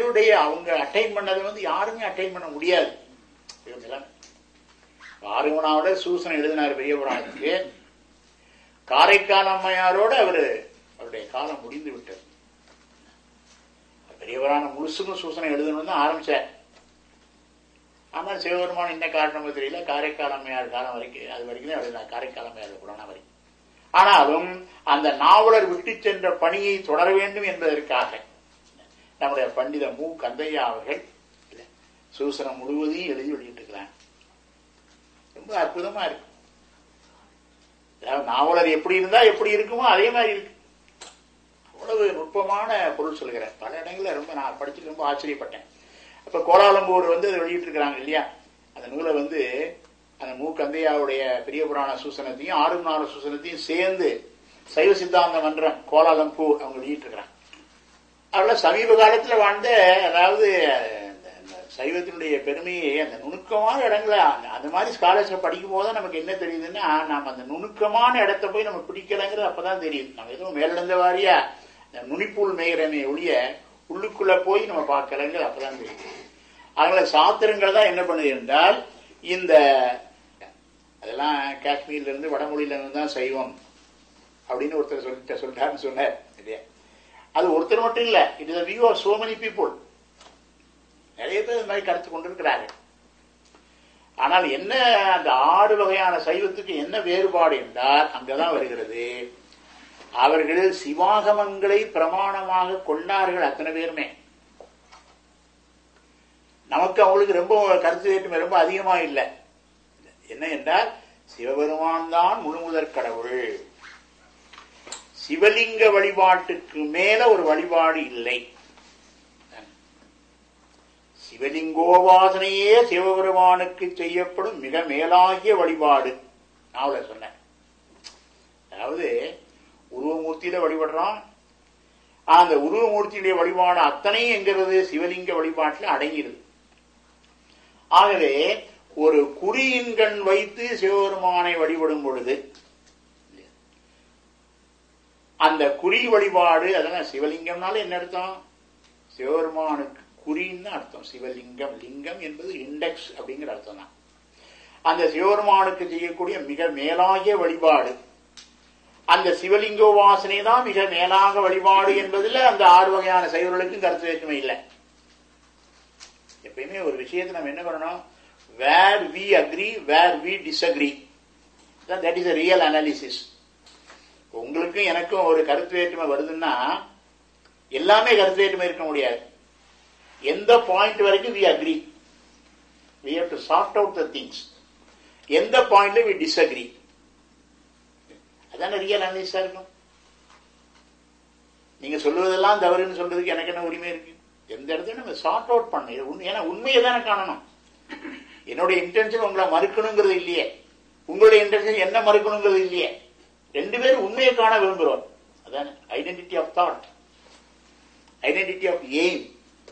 அவங்களுடைய அவங்க அட்டைன் பண்ணதை வந்து யாருமே அட்டைன் பண்ண முடியாது இவங்கெல்லாம் ஆறுமனாவோட சூசன் எழுதினார் பெரிய புராணத்துக்கு காரைக்கால் அம்மையாரோட அவரு அவருடைய காலம் முடிந்து விட்டது பெரிய புராணம் முழுசுக்கும் சூசனை எழுதணும்னு தான் ஆரம்பிச்சார் ஆனால் சிவபெருமான் என்ன காரணமோ தெரியல காரைக்கால் அம்மையார் காலம் வரைக்கும் அது வரைக்கும் தான் எழுதினார் காரைக்கால் அம்மையார் புராணம் வரைக்கும் ஆனாலும் அந்த நாவலர் விட்டு சென்ற பணியை தொடர வேண்டும் என்பதற்காக நம்முடைய பண்டித மு கந்தையா அவர்கள் சூசனம் முழுவதையும் எழுதி வெளியிட்டிருக்கிறாங்க ரொம்ப அற்புதமா இருக்கு அதாவது நாவலர் எப்படி இருந்தா எப்படி இருக்குமோ அதே மாதிரி இருக்கு அவ்வளவு நுட்பமான பொருள் சொல்கிறேன் பல இடங்கள்ல ரொம்ப நான் படிச்சு ரொம்ப ஆச்சரியப்பட்டேன் அப்ப கோலாலம்பூர் வந்து அதை வெளியிட்டிருக்கிறாங்க இல்லையா அந்த நூலை வந்து அந்த மு கந்தையாவுடைய பெரிய புராண சூசனத்தையும் ஆறு நாலு சூசனத்தையும் சேர்ந்து சைவ சித்தாந்த மன்றம் கோலாலம்பூர் அவங்க வெளியிட்டிருக்கிறாங்க அதில் சமீப காலத்துல வாழ்ந்த அதாவது அந்த- அந்த சைவத்தினுடைய பெருமையை அந்த நுணுக்கமான இடங்களை அந்த- அந்த மாதிரி ஸ்காலர்ஷிப் படிக்கும் போது நமக்கு என்ன தெரியுதுன்னா நாம் அந்த நுணுக்கமான இடத்த போய் நம்ம பிடிக்கலைங்கிறது அப்பதான் தெரியுது நம்ம எதுவும் மேலிழந்த வாரியா இந்த நுனிப்புள் மேய்கிறமே ஒழிய உள்ளுக்குள்ள போய் நம்ம பார்க்கலைங்கிறது அப்பதான் தெரியுது அதனால சாத்திரங்கள் தான் என்ன பண்ணுது என்றால் இந்த அதெல்லாம் காஷ்மீர்ல இருந்து வடமொழியில இருந்து தான் சைவம் அப்படின்னு ஒருத்தர் சொல்லிட்டு சொல்லிட்டாருன்னு சொன்னார் இல்லையா அது ஒருத்தர் மட்டும் இல்ல it is view of so many people நிறைய பேர் இந்த மாதிரி கருத்து கொண்டிருக்கிறார்கள் ஆனால் என்ன அந்த ஆறு வகையான சைவத்துக்கு என்ன வேறுபாடு என்றால் அங்கதான் வருகிறது அவர்கள் சிவாகமங்களை பிரமாணமாக கொண்டார்கள் அத்தனை பேருமே நமக்கு அவங்களுக்கு ரொம்ப கருத்து வேற்றுமை ரொம்ப அதிகமா இல்லை என்ன என்றால் சிவபெருமான் தான் முழுமுதற் கடவுள் சிவலிங்க வழிபாட்டுக்கு மேல ஒரு வழிபாடு இல்லை சிவலிங்கோபாசனையே சிவபெருமானுக்கு செய்யப்படும் மிக மேலாகிய வழிபாடு நான் சொன்னேன் அதாவது உருவமூர்த்தியில வழிபடுறோம் அந்த உருவமூர்த்தியுடைய வழிபாடு அத்தனையும் என்கிறது சிவலிங்க வழிபாட்டில் அடங்கிடுது ஆகவே ஒரு குறியின் கண் வைத்து சிவபெருமானை வழிபடும் பொழுது அந்த குறி வழிபாடு அதெல்லாம் சிவலிங்கம்னால என்ன அர்த்தம் சிவபெருமானுக்கு குறின்னு அர்த்தம் சிவலிங்கம் லிங்கம் என்பது இண்டெக்ஸ் அப்படிங்கிற அர்த்தம் தான் அந்த சிவபெருமானுக்கு செய்யக்கூடிய மிக மேலாகிய வழிபாடு அந்த சிவலிங்க உபாசனை தான் மிக மேலாக வழிபாடு என்பதுல அந்த ஆறு வகையான சைவர்களுக்கும் கருத்து வேற்றுமை இல்லை எப்பயுமே ஒரு விஷயத்தை நம்ம என்ன பண்ணணும் where we agree where we disagree that is a real analysis உங்களுக்கும் எனக்கும் ஒரு கருத்து வேற்றுமை வருதுன்னா எல்லாமே கருத்து வேற்றுமை இருக்க முடியாது எந்த பாயிண்ட் வரைக்கும் we agree we have to sort out the things எந்த பாயிண்ட்ல வி டிஸ்அக்ரி அதான ரியல் அனலிஸா இருக்கும் நீங்க சொல்லுவதெல்லாம் தவறுன்னு சொல்றதுக்கு எனக்கு என்ன உரிமை இருக்கு எந்த இடத்துல நம்ம சார்ட் அவுட் பண்ண இது உண்மை ஏன்னா உண்மையை தானே காணணும் என்னுடைய இன்டென்ஷன் உங்களை மறுக்கணுங்கிறது இல்லையே உங்களுடைய இன்டென்ஷன் என்ன மறுக்கணுங்கிறது இல்லையே ரெண்டு பேரும் உண்மையை காண விரும்புகிறோம் அதான identity of thought identity of aim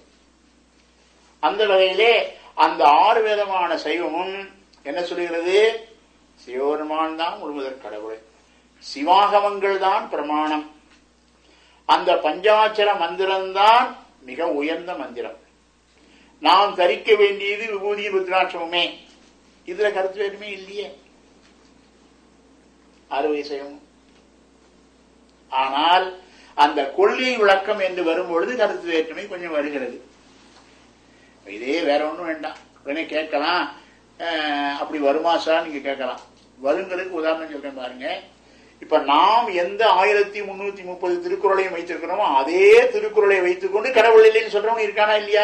அந்த வகையிலே அந்த ஆறு விதமான சைவமும் என்ன சொல்லுகிறது சிவபெருமான் தான் முழுமுதற் கடவுள் சிவாகமங்கள் தான் பிரமாணம் அந்த பஞ்சாட்சர மந்திரம்தான் மிக உயர்ந்த மந்திரம் நாம் தரிக்க வேண்டியது விபூதி ருத்ராட்சமுமே இதுல கருத்து வேறுமே இல்லையே அறுவை செய்யவும் ஆனால் அந்த கொள்கை விளக்கம் என்று வரும்பொழுது கருத்து வேற்றுமை கொஞ்சம் வருகிறது இதே வேற ஒன்றும் வேண்டாம் உடனே கேட்கலாம் அஹ், அப்படி வருமா சார் நீங்க கேட்கலாம் வருங்கிறதுக்கு உதாரணம் சொல்றேன் பாருங்க இப்ப நாம் எந்த ஆயிரத்தி முன்னூத்தி முப்பது திருக்குறளையும் வைத்திருக்கிறோமோ அதே திருக்குறளை வைத்துக்கொண்டு கடவுள் இல்லைன்னு சொல்றவங்க இருக்கானா இல்லையா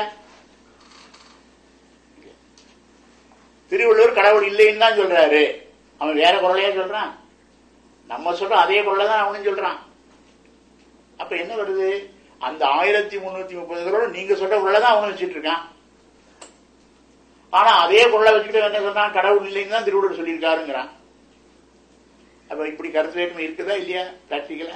திருவள்ளுவர் கடவுள் இல்லைன்னு தான் சொல்றாரு அவன் வேற குரலையா சொல்றான் நம்ம சொல்றோம் அதே குரலை தான் அவனும் சொல்றான் அப்ப என்ன வருது அந்த ஆயிரத்தி முன்னூத்தி முப்பது குரல் நீங்க சொல்ற குரலை தான் அவன் வச்சுட்டு இருக்கான் ஆனா அதே குரலை வச்சுக்கிட்டு என்ன சொல்றான் கடவுள் இல்லைன்னு தான் திருவள்ளுவர் சொல்லியிருக்காருங்கிறான் அப்ப இப்படி கருத்து வேற்றுமை இருக்குதா இல்லையா பிராக்டிக்கலா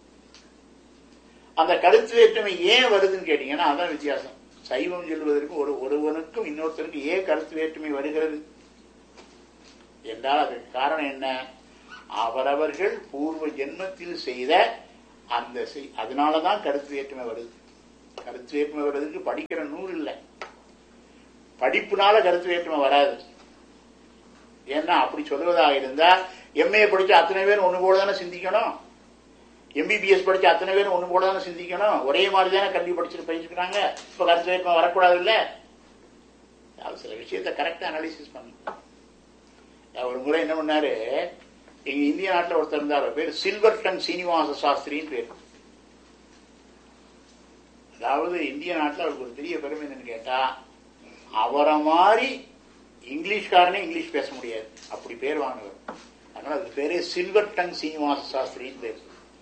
அந்த கருத்து வேற்றுமை ஏன் வருதுன்னு கேட்டீங்கன்னா அதான் வித்தியாசம் சைவம் சொல்வதற்கு ஒரு ஒருவனுக்கும் இன்னொருத்தருக்கு ஏன் கருத்து வேற்றுமை வருகிறது என்றால் அதற்கு காரணம் என்ன அவரவர்கள் பூர்வ ஜென்மத்தில் செய்த அந்த செய்- அதனாலதான் கருத்து வேற்றுமை வருது கருத்து வேற்றுமை வர்றதுக்கு படிக்கிற நூல் இல்லை படிப்புனால கருத்து வேற்றுமை வராது ஏன்னா அப்படி சொல்வதாக இருந்தா எம்ஏ படிச்ச அத்தனை பேர் ஒண்ணு போல தானே சிந்திக்கணும் எம்பிபிஎஸ் படிச்ச அத்தனை பேரும் ஒண்ணு போல தானே சிந்திக்கணும் ஒரே மாதிரி தானே கல்வி படிச்சுட்டு பயிற்சிக்கிறாங்க இப்ப கருத்து வேற்றுமை வரக்கூடாது இல்ல அது சில விஷயத்தை கரெக்டா அனாலிசிஸ் பண்ணணும் ஒரு முறை என்ன பண்ணாரு எங்க இந்திய நாட்டில் ஒருத்தர் இருந்தார் அவர் பேர் சில்வர்டன் சீனிவாச சாஸ்திரின்னு பேர் அதாவது இந்திய நாட்டில் அவருக்கு ஒரு பெரிய பெருமை என்னன்னு கேட்டா அவரை மாதிரி இங்கிலீஷ்காரனே இங்கிலீஷ் பேச முடியாது அப்படி பேர் வாங்குவார் அதனால அதுக்கு பேரே சில்வர் டங் சீனிவாச சாஸ்திரின்னு பேர்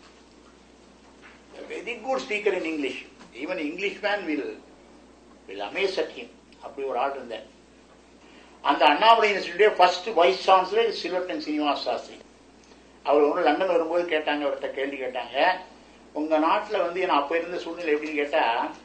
very good speaker in English even English man will will amaze at him அப்படி ஒரு ஆள் இருந்தார் அந்த அண்ணாமலை யூனிவர்சிட்டியுடைய first vice chancellor silver tongued Srinivasa Sastri அவர் ஒன்று லண்டன் வரும்போது கேட்டாங்க அவர்கிட்ட கேள்வி கேட்டாங்க உங்க நாட்டில் வந்து நான் அப்ப இருந்த சூழ்நிலை எப்படின்னு கேட்டா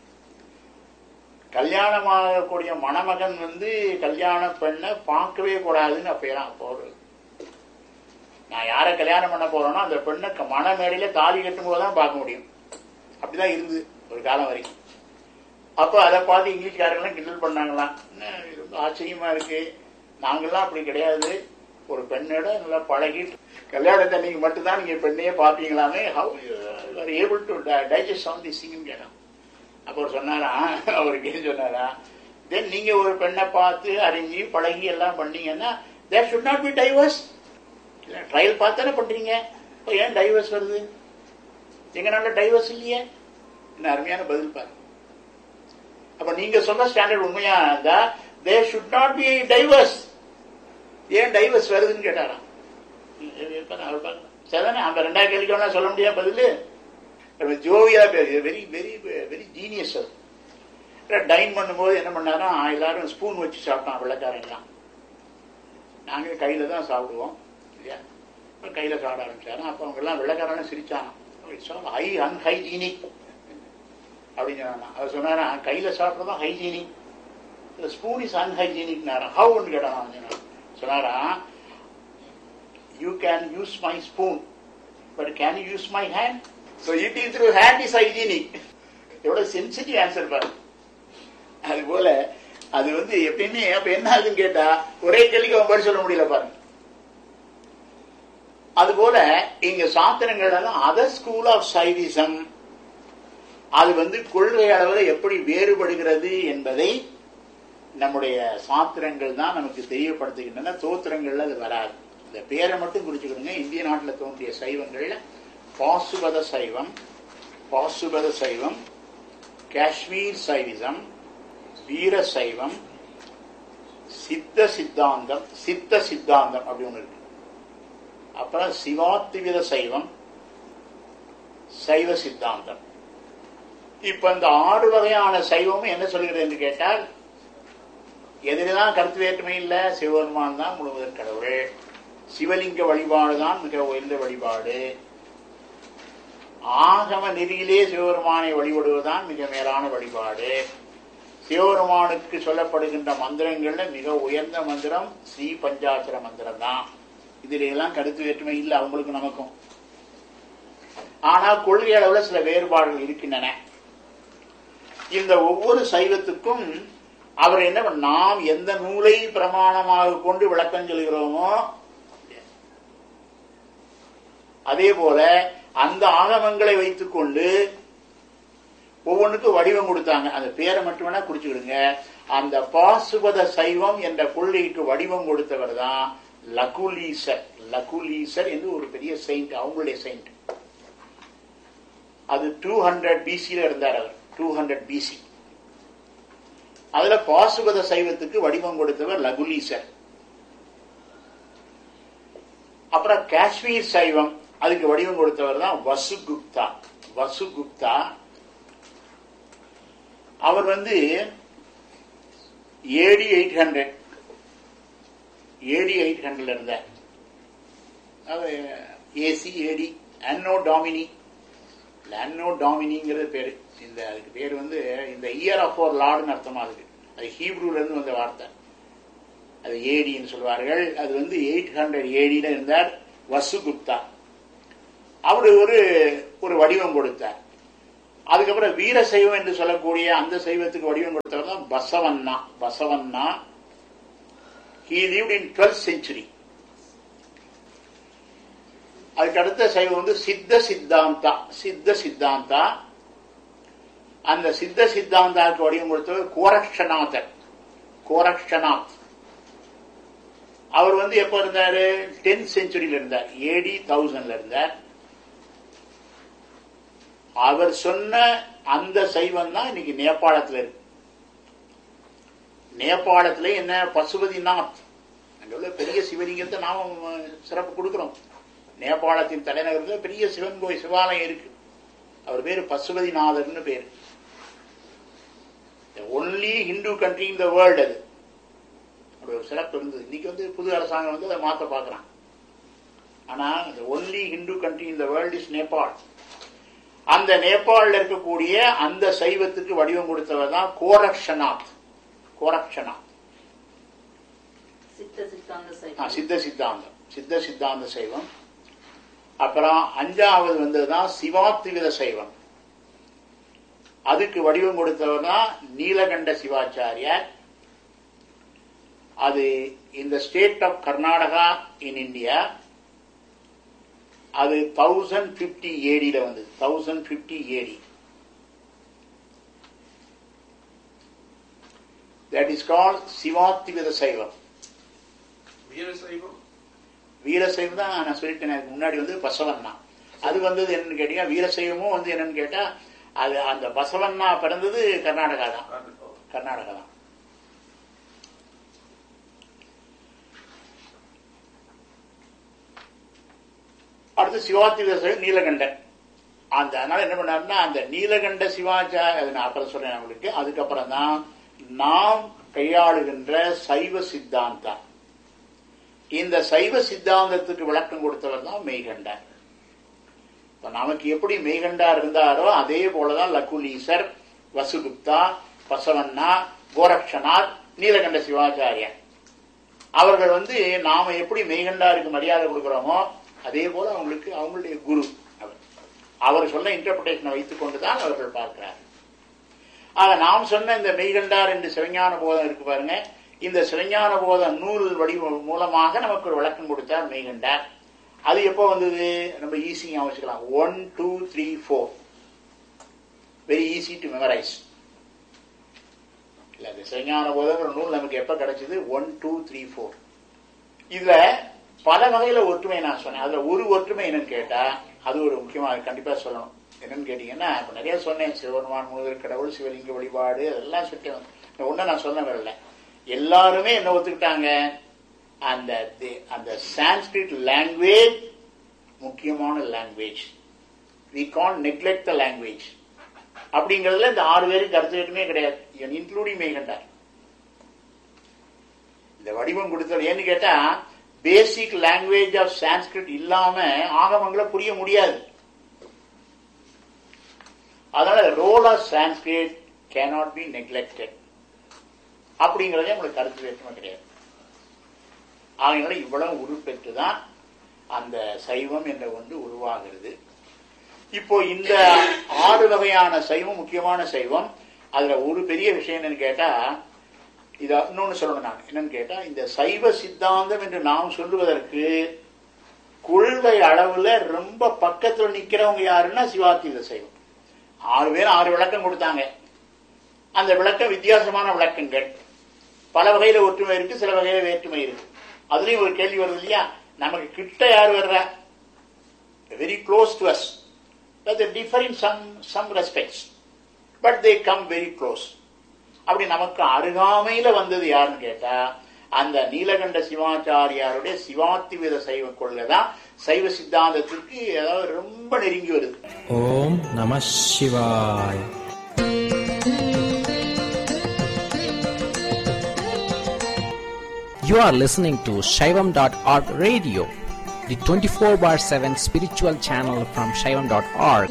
கல்யாணமாகக்கூடிய மணமகன் வந்து கல்யாண பெண்ணை பார்க்கவே கூடாதுன்னு அப்ப எல்லாம் போறது நான் யாரை கல்யாணம் பண்ண போறேனோ அந்த பெண்ணை மண மேடையில தாலி கட்டும் போது தான் பார்க்க முடியும் அப்படிதான் இருந்தது ஒரு காலம் வரைக்கும் அப்ப அதை பார்த்து இங்கிலீஷ்காரங்களாம் கிண்டல் பண்ணாங்களாம் என்ன ரொம்ப ஆச்சரியமா இருக்கு நாங்கெல்லாம் அப்படி கிடையாது ஒரு பெண்ணோட நல்லா பழகி கல்யாணத்தை நீங்க மட்டும்தான் நீங்க பெண்ணையே பார்ப்பீங்களாமே how are able to digest on the சிங்னு கேட்டோம் அப்போ அவர் சொன்னாரா அவருக்கு என்ன சொன்னாரா தென் நீங்க ஒரு பெண்ணை பார்த்து அறிஞ்சு பழகி எல்லாம் பண்ணீங்கன்னா there should not be divorce trial பார்த்து தானே பண்றீங்க இப்போ ஏன் டைவர்ஸ் வருது எங்க நாட்டில் டைவர்ஸ் இல்லையே என்ன அருமையான பதில் பாரு அப்ப நீங்க சொன்ன ஸ்டாண்டர்ட் உண்மையா இருந்தா they should not be divorce ஏன் டைவர்ஸ் வருதுன்னு கேட்டாராம் சரிதானே அந்த ரெண்டாயிரம் கேள்விக்கு வேணா சொல்ல முடியாது பதில் ஜோவியா பேர் வெரி வெரி வெரி ஜீனியஸ் அது டைன் பண்ணும்போது என்ன பண்ணாரா எல்லாரும் ஸ்பூன் வச்சு சாப்பிட்டான் வெள்ளக்காரங்களாம் நாங்க கையில தான் சாப்பிடுவோம் இல்லையா கையில சாப்பிட ஆரம்பிச்சாரு அப்ப அவங்க எல்லாம் வெள்ளக்காரன சிரிச்சானா ஹை அன்ஹைஜீனிக் அப்படின்னு சொன்னா அவர் சொன்னாரா கையில சாப்பிட்றதும் ஹைஜீனிக் ஸ்பூன் இஸ் அன்ஹைஜீனிக் ஹவுன்னு கேட்டான் சொன்னாரா you can use my spoon but can you use my hand so eating through hand is hygienic எவ்வளவு சென்சிட்டிவ் ஆன்சர் பாரு அது போல அது வந்து எப்பயுமே அப்ப என்ன ஆகுதுன்னு கேட்டா ஒரே கேள்விக்கு அவன் பதில் சொல்ல முடியல பாருங்க அது போல இங்க சாத்திரங்கள் எல்லாம் அதர் ஸ்கூல் ஆஃப் சைவிசம் அது வந்து கொள்கை அளவில் எப்படி வேறுபடுகிறது என்பதை நம்முடைய சாத்திரங்கள் தான் நமக்கு தெரியப்படுத்துகின்றன தோத்திரங்கள்ல அது வராது இந்த பேரை மட்டும் குறிச்சுக்கிடுங்க இந்திய நாட்டில் தோன்றிய சைவங்கள்ல பாசுபத சைவம் பாசுபத சைவம் காஷ்மீர் சைவிசம் வீர சைவம் சித்த சித்தாந்தம் சித்த சித்தாந்தம் அப்படி ஒன்று இருக்கு அப்புறம் சிவாத்திவித சைவம் சைவ சித்தாந்தம் இப்ப இந்த ஆறு வகையான சைவமும் என்ன சொல்கிறது என்று கேட்டால் எதிரெல்லாம் கருத்து வேற்றுமை இல்ல சிவபெருமான் தான் முழுவதன் கடவுள் சிவலிங்க வழிபாடு தான் மிக உயர்ந்த வழிபாடு ஆகம நெறியிலே சிவபெருமானை வழிபடுவதுதான் மிக மேலான வழிபாடு சிவபெருமானுக்கு சொல்லப்படுகின்ற மந்திரங்கள்ல மிக உயர்ந்த மந்திரம் ஸ்ரீ பஞ்சாட்சர மந்திரம் தான் இதுல எல்லாம் கருத்து வேற்றுமை இல்லை அவங்களுக்கு நமக்கும் ஆனா கொள்கை அளவுல சில வேறுபாடுகள் இருக்கின்றன இந்த ஒவ்வொரு சைவத்துக்கும் அவர் என்ன நாம் எந்த நூலை பிரமாணமாக கொண்டு விளக்கம் சொல்கிறோமோ அதே போல அந்த ஆகமங்களை வைத்துக் கொண்டு ஒவ்வொன்றுக்கும் வடிவம் கொடுத்தாங்க அந்த பேரை மட்டும் வேணா குறிச்சுக்கிடுங்க அந்த பாசுபத சைவம் என்ற கொள்கைக்கு வடிவம் கொடுத்தவர் தான் லகுலீசர் லகுலீசர் என்று ஒரு பெரிய செயின்ட் அவங்களுடைய செயின்ட் அது டூ ஹண்ட்ரட் பிசியில இருந்தார் அவர் டூ ஹண்ட்ரட் பிசி அதுல பாசுபத சைவத்துக்கு வடிவம் கொடுத்தவர் லகுலீசர் அப்புறம் காஷ்மீர் சைவம் அதுக்கு வடிவம் கொடுத்தவர் தான் வசுகுப்தா வசுகுப்தா அவர் வந்து AD eight hundred AD eight ஹண்ட்ரட்ல இருந்தார் ஏசி ஏடி அன்னோ டாமினி அன்னோ டாமினிங்கிறது பேரு இந்த அதுக்கு பேர் வந்து இந்த இயர் ஆஃப் ஓர் லார்டுன்னு அர்த்தமா இருக்கு அது ஹீப்ரூல இருந்து வந்த வார்த்தை அது ஏடின்னு சொல்வார்கள் அது வந்து எயிட் ஹண்ட்ரட் ஏடியில இருந்தார் வசுகுப்தா அவர் ஒரு ஒரு வடிவம் கொடுத்தார் அதுக்கப்புறம் வீர சைவம் என்று சொல்லக்கூடிய அந்த சைவத்துக்கு வடிவம் கொடுத்தவர் தான் Basavanna Basavanna he lived in 12th century அதுக்கு அடுத்த சைவம் வந்து சித்த சித்தாந்தா சித்த சித்தாந்தா அந்த சித்த சித்தாந்தாவுக்கு வடிவம் கொடுத்தவர் கோரக்ஷநாதர் கோரக்ஷநாத் அவர் வந்து எப்ப இருந்தாரு டென்த் செஞ்சுரியில இருந்தார் ஏடி தௌசண்ட்ல இருந்தார் அவர் சொன்ன அந்த சைவம் தான் இன்னைக்கு நேபாளத்துல இருக்கு நேபாளத்துல என்ன பசுபதிநாத் அங்க உள்ள பெரிய சிவலிங்கத்தை நாம சிறப்பு கொடுக்கிறோம் நேபாளத்தின் தலைநகரத்துல பெரிய சிவன் கோயில் சிவாலயம் இருக்கு அவர் பேரு பசுபதிநாதர்னு பேரு ஒன்லி ஹிந்து கண்ட்ரி இந்த வேர்ல்டு அது அப்படி ஒரு சிறப்பு இருந்தது இன்னைக்கு வந்து புது அரசாங்கம் வந்து அதை மாத்த பார்க்கறான் ஆனா ஒன்லி ஹிந்து கண்ட்ரி இந்த வேர்ல்ட் இஸ் நேபாள் அந்த நேபாளில் இருக்கக்கூடிய அந்த சைவத்துக்கு வடிவம் கொடுத்தவர் தான் கோரக்ஷநாத் கோரக்ஷநாத் சித்த சித்தாந்த ஆ, சைவம் சித்த சித்தாந்தம் சித்த சித்தாந்த சைவம் அப்புறம் அஞ்சாவது வந்ததுதான் சிவாத்வித சைவம் அதுக்கு வடிவம் கொடுத்தவர் தான் நீலகண்ட சிவாச்சாரியார் அது இந்த state of Karnataka in India அது தௌசண்ட் பிப்டி ஏடியில வந்தது thousand fifty AD that is call Shivadvaita சைவம் வீரசைவம் வீரசைவம் தான் நான் சொல்லிட்டேன் அதுக்கு முன்னாடி வந்து பசவண்ணா அது வந்தது என்னன்னு கேட்டீங்கன்னா வீரசைவமும் வந்து என்னன்னு கேட்டா அது அந்த பசவண்ணா பிறந்தது கர்நாடகா தான் கர்நாடகா தான் அடுத்து சிவாத்தி விவசாயம் நீலகண்டன் அந்த அதனால என்ன பண்ணாருன்னா அந்த நீலகண்ட சிவாச்சார அது நான் அப்புறம் சொல்றேன் உங்களுக்கு அதுக்கப்புறம் தான் நாம் கையாளுகின்ற சைவ சித்தாந்தம் இந்த சைவ சித்தாந்தத்துக்கு விளக்கம் கொடுத்தவர் தான் மெய்கண்டார் இப்ப நமக்கு எப்படி மெய்கண்டார் இருந்தாரோ அதே போலதான் லக்குலீசர் வசுகுப்தா பசவண்ணா கோரக்ஷநாத் நீலகண்ட சிவாச்சாரியர் அவர்கள் வந்து நாம எப்படி மெய்கண்டாருக்கு மரியாதை கொடுக்கிறோமோ அதே போல அவங்களுக்கு அவங்களுடைய குரு அவர் அவர் சொன்ன இன்டர்பிரேஷனை வைத்துக் கொண்டுதான் அவர்கள் பார்க்கிறார் ஆக நாம் சொன்ன இந்த மெய்கண்டார் என்று சிவஞான போதம் இருக்கு பாருங்க இந்த சிவஞான போத நூல் வடிவம் மூலமாக நமக்கு ஒரு விளக்கம் கொடுத்தார் மெய்கண்டார் அது எப்போ வந்தது நம்ம ஈஸியாக வச்சுக்கலாம் one two three four very easy to memorize இல்ல இந்த சிவஞான போதங்கிற நூல் நமக்கு எப்ப கிடைச்சது ஒன் டூ த்ரீ ஃபோர் இதுல பல வகையில ஒற்றுமை நான் சொன்னேன் அதுல ஒரு ஒற்றுமை என்னன்னு கேட்டா அது ஒரு முக்கியமா கண்டிப்பா சொல்லணும் என்னன்னு கேட்டீங்கன்னா இப்ப நிறைய சொன்னேன் சிவபெருமான் முழுதல் கடவுள் சிவலிங்க வழிபாடு அதெல்லாம் சொல்லிட்டு ஒன்னும் நான் சொன்ன வரல எல்லாருமே என்ன ஒத்துக்கிட்டாங்க அந்த தி- அந்த சான்ஸ்கிரிட் லாங்குவேஜ் முக்கியமான language we can neglect the language அப்படிங்கறதுல இந்த ஆறு பேருக்கு கருத்து வேற்றுமே கிடையாது இன்க்ளூடிங் மேகண்டார் இந்த வடிவம் கொடுத்தது ஏன்னு கேட்டா பேசிக் லாங்குவேஜ் ஆஃப் சான்ஸ்கிரிட் இல்லாம ஆகமங்களை புரிய முடியாது அதனால role of Sanskrit cannot be neglected அப்படிங்கறதே உங்களுக்கு கருத்து வேற்றுமை கிடையாது ஆகையினால இவ்வளவு உருப்பெற்று தான் அந்த சைவம் என்ற ஒன்று உருவாகிறது இப்போ இந்த ஆறு வகையான சைவம் முக்கியமான சைவம் அதுல ஒரு பெரிய விஷயம் என்னன்னு கேட்டா இத இன்னொன்னு சொல்லணும் நான் என்னன்னு கேட்டா இந்த சைவ சித்தாந்தம் என்று நாம் சொல்லுவதற்கு கொள்கை அளவுல ரொம்ப பக்கத்துல நிக்கிறவங்க யாருன்னா சிவாத்தீத சைவம் ஆறு பேர் ஆறு விளக்கம் கொடுத்தாங்க அந்த விளக்கம் வித்தியாசமான விளக்கங்கள் பல வகையில ஒற்றுமை இருக்கு சில வகையில வேற்றுமை இருக்கு அதுலயும் ஒரு கேள்வி வருது இல்லையா நமக்கு கிட்ட யார் வர்றா very close to us but they differ in some some respects but they come very close அப்படி நமக்கு அருகாமையில வந்தது யாருன்னு கேட்டா அந்த நீலகண்ட சிவாச்சாரியாருடைய சிவாத்திவித சைவ கொள்கை தான் சைவ சித்தாந்தத்திற்கு அதாவது ரொம்ப நெருங்கி வருது ஓம் நம சிவாய் You are listening to Shaivam.org radio, the 24 bar 7 spiritual channel from Shaivam.org.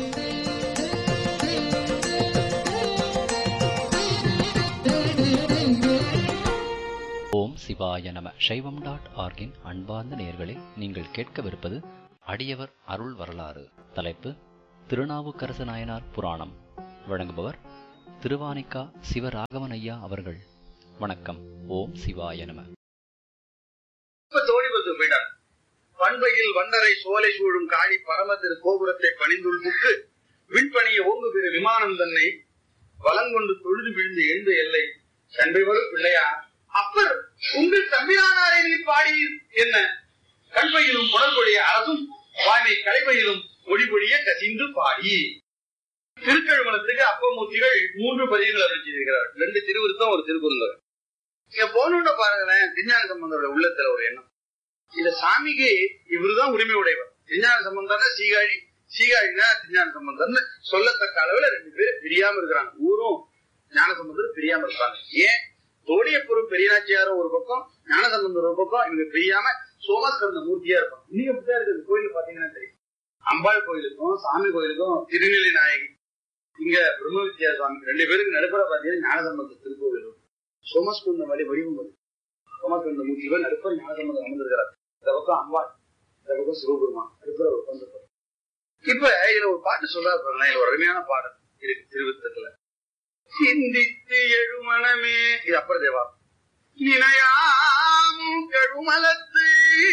ஓம் சிவாய நம சைவம் டாட் ஆர்கின் அன்பார்ந்த நேயர்களே நீங்கள் கேட்கவிருப்பது அடியவர் அருள் வரலாறு தலைப்பு திருநாவுக்கரசு நாயனார் புராணம் வழங்குபவர் திருவானிக்கா சிவராகவன் ஐயா அவர்கள் வணக்கம் ஓம் சிவாய நம இப்ப தோணி வந்து போயிட்டார் பண்பையில் வண்டரை சோலை சூழும் காழி பரம திரு கோபுரத்தை பணிந்துள் புக்கு விண்பணிய ஓங்கு பெரு விமானம் தன்னை வலங்கொண்டு தொழுது விழுந்து எழுந்த எல்லை சண்பைவரும் பிள்ளையார் அப்பர் உங்கள் தம்பியானாரை நீ பாடி என்ன கண்பையிலும் புனர்கொடிய அரசும் வாய்மை கலைமையிலும் ஒளிபொழிய கசிந்து பாடி திருக்கழுமலத்துக்கு அப்பமூர்த்திகள் மூன்று பதிவுகள் அறிவிச்சிருக்கிறார் ரெண்டு திருவிருத்தம் ஒரு திருக்குறள் இங்க போனோட பாருங்களேன் திருஞான சம்பந்தரோட உள்ளத்துல ஒரு எண்ணம் இந்த சாமிக்கு இவருதான் உரிமை உடையவர் திருஞான சம்பந்தம்னா சீகாழி சீகாழினா திருஞான சம்பந்தம்னு சொல்லத்தக்க அளவுல ரெண்டு பேரும் பிரியாம இருக்கிறாங்க ஊரும் ஞான சம்பந்தரும் பிரியாம இருக்காங்க ஏன் தோடியப்புறம் பெரியநாச்சியாரும் ஒரு பக்கம் ஞான சம்பந்தர் ஒரு பக்கம் இவங்க பிரியாம சோமஸ்கந்த மூர்த்தியா இருப்பாங்க இன்னைக்கு அப்படிதான் இருக்குது கோயில் பாத்தீங்கன்னா தெரியும் அம்பாள் கோயிலுக்கும் சாமி கோயிலுக்கும் திருநெல்லை நாயகி இங்க பிரம்ம வித்யா சுவாமி ரெண்டு பேருக்கு நடுப்புற பாத்தீங்கன்னா ஞான சம்பந்த திருக்கோவில் இருக்கும் சோமஸ்குந்த வழி வடிவம் அது சோமஸ்குந்த மூர்த்திவர் நடுப்புற ஞான சம்பந்தம் அமர்ந்திருக்கிறார் இந்த பக்கம் அம்பாள் இந்த பக்கம் சிவபெருமான் நடுப்புற உட்கார்ந்து இப்ப இதுல ஒரு பாட்டு சொல்றாரு பாருங்களேன் இதுல ஒரு அருமையான பாடல் இருக்கு திருவித்தத்துல சிந்தித்து எழுமணமே இது அப்புறம் தேவா நினையாமும் கழுமலத்து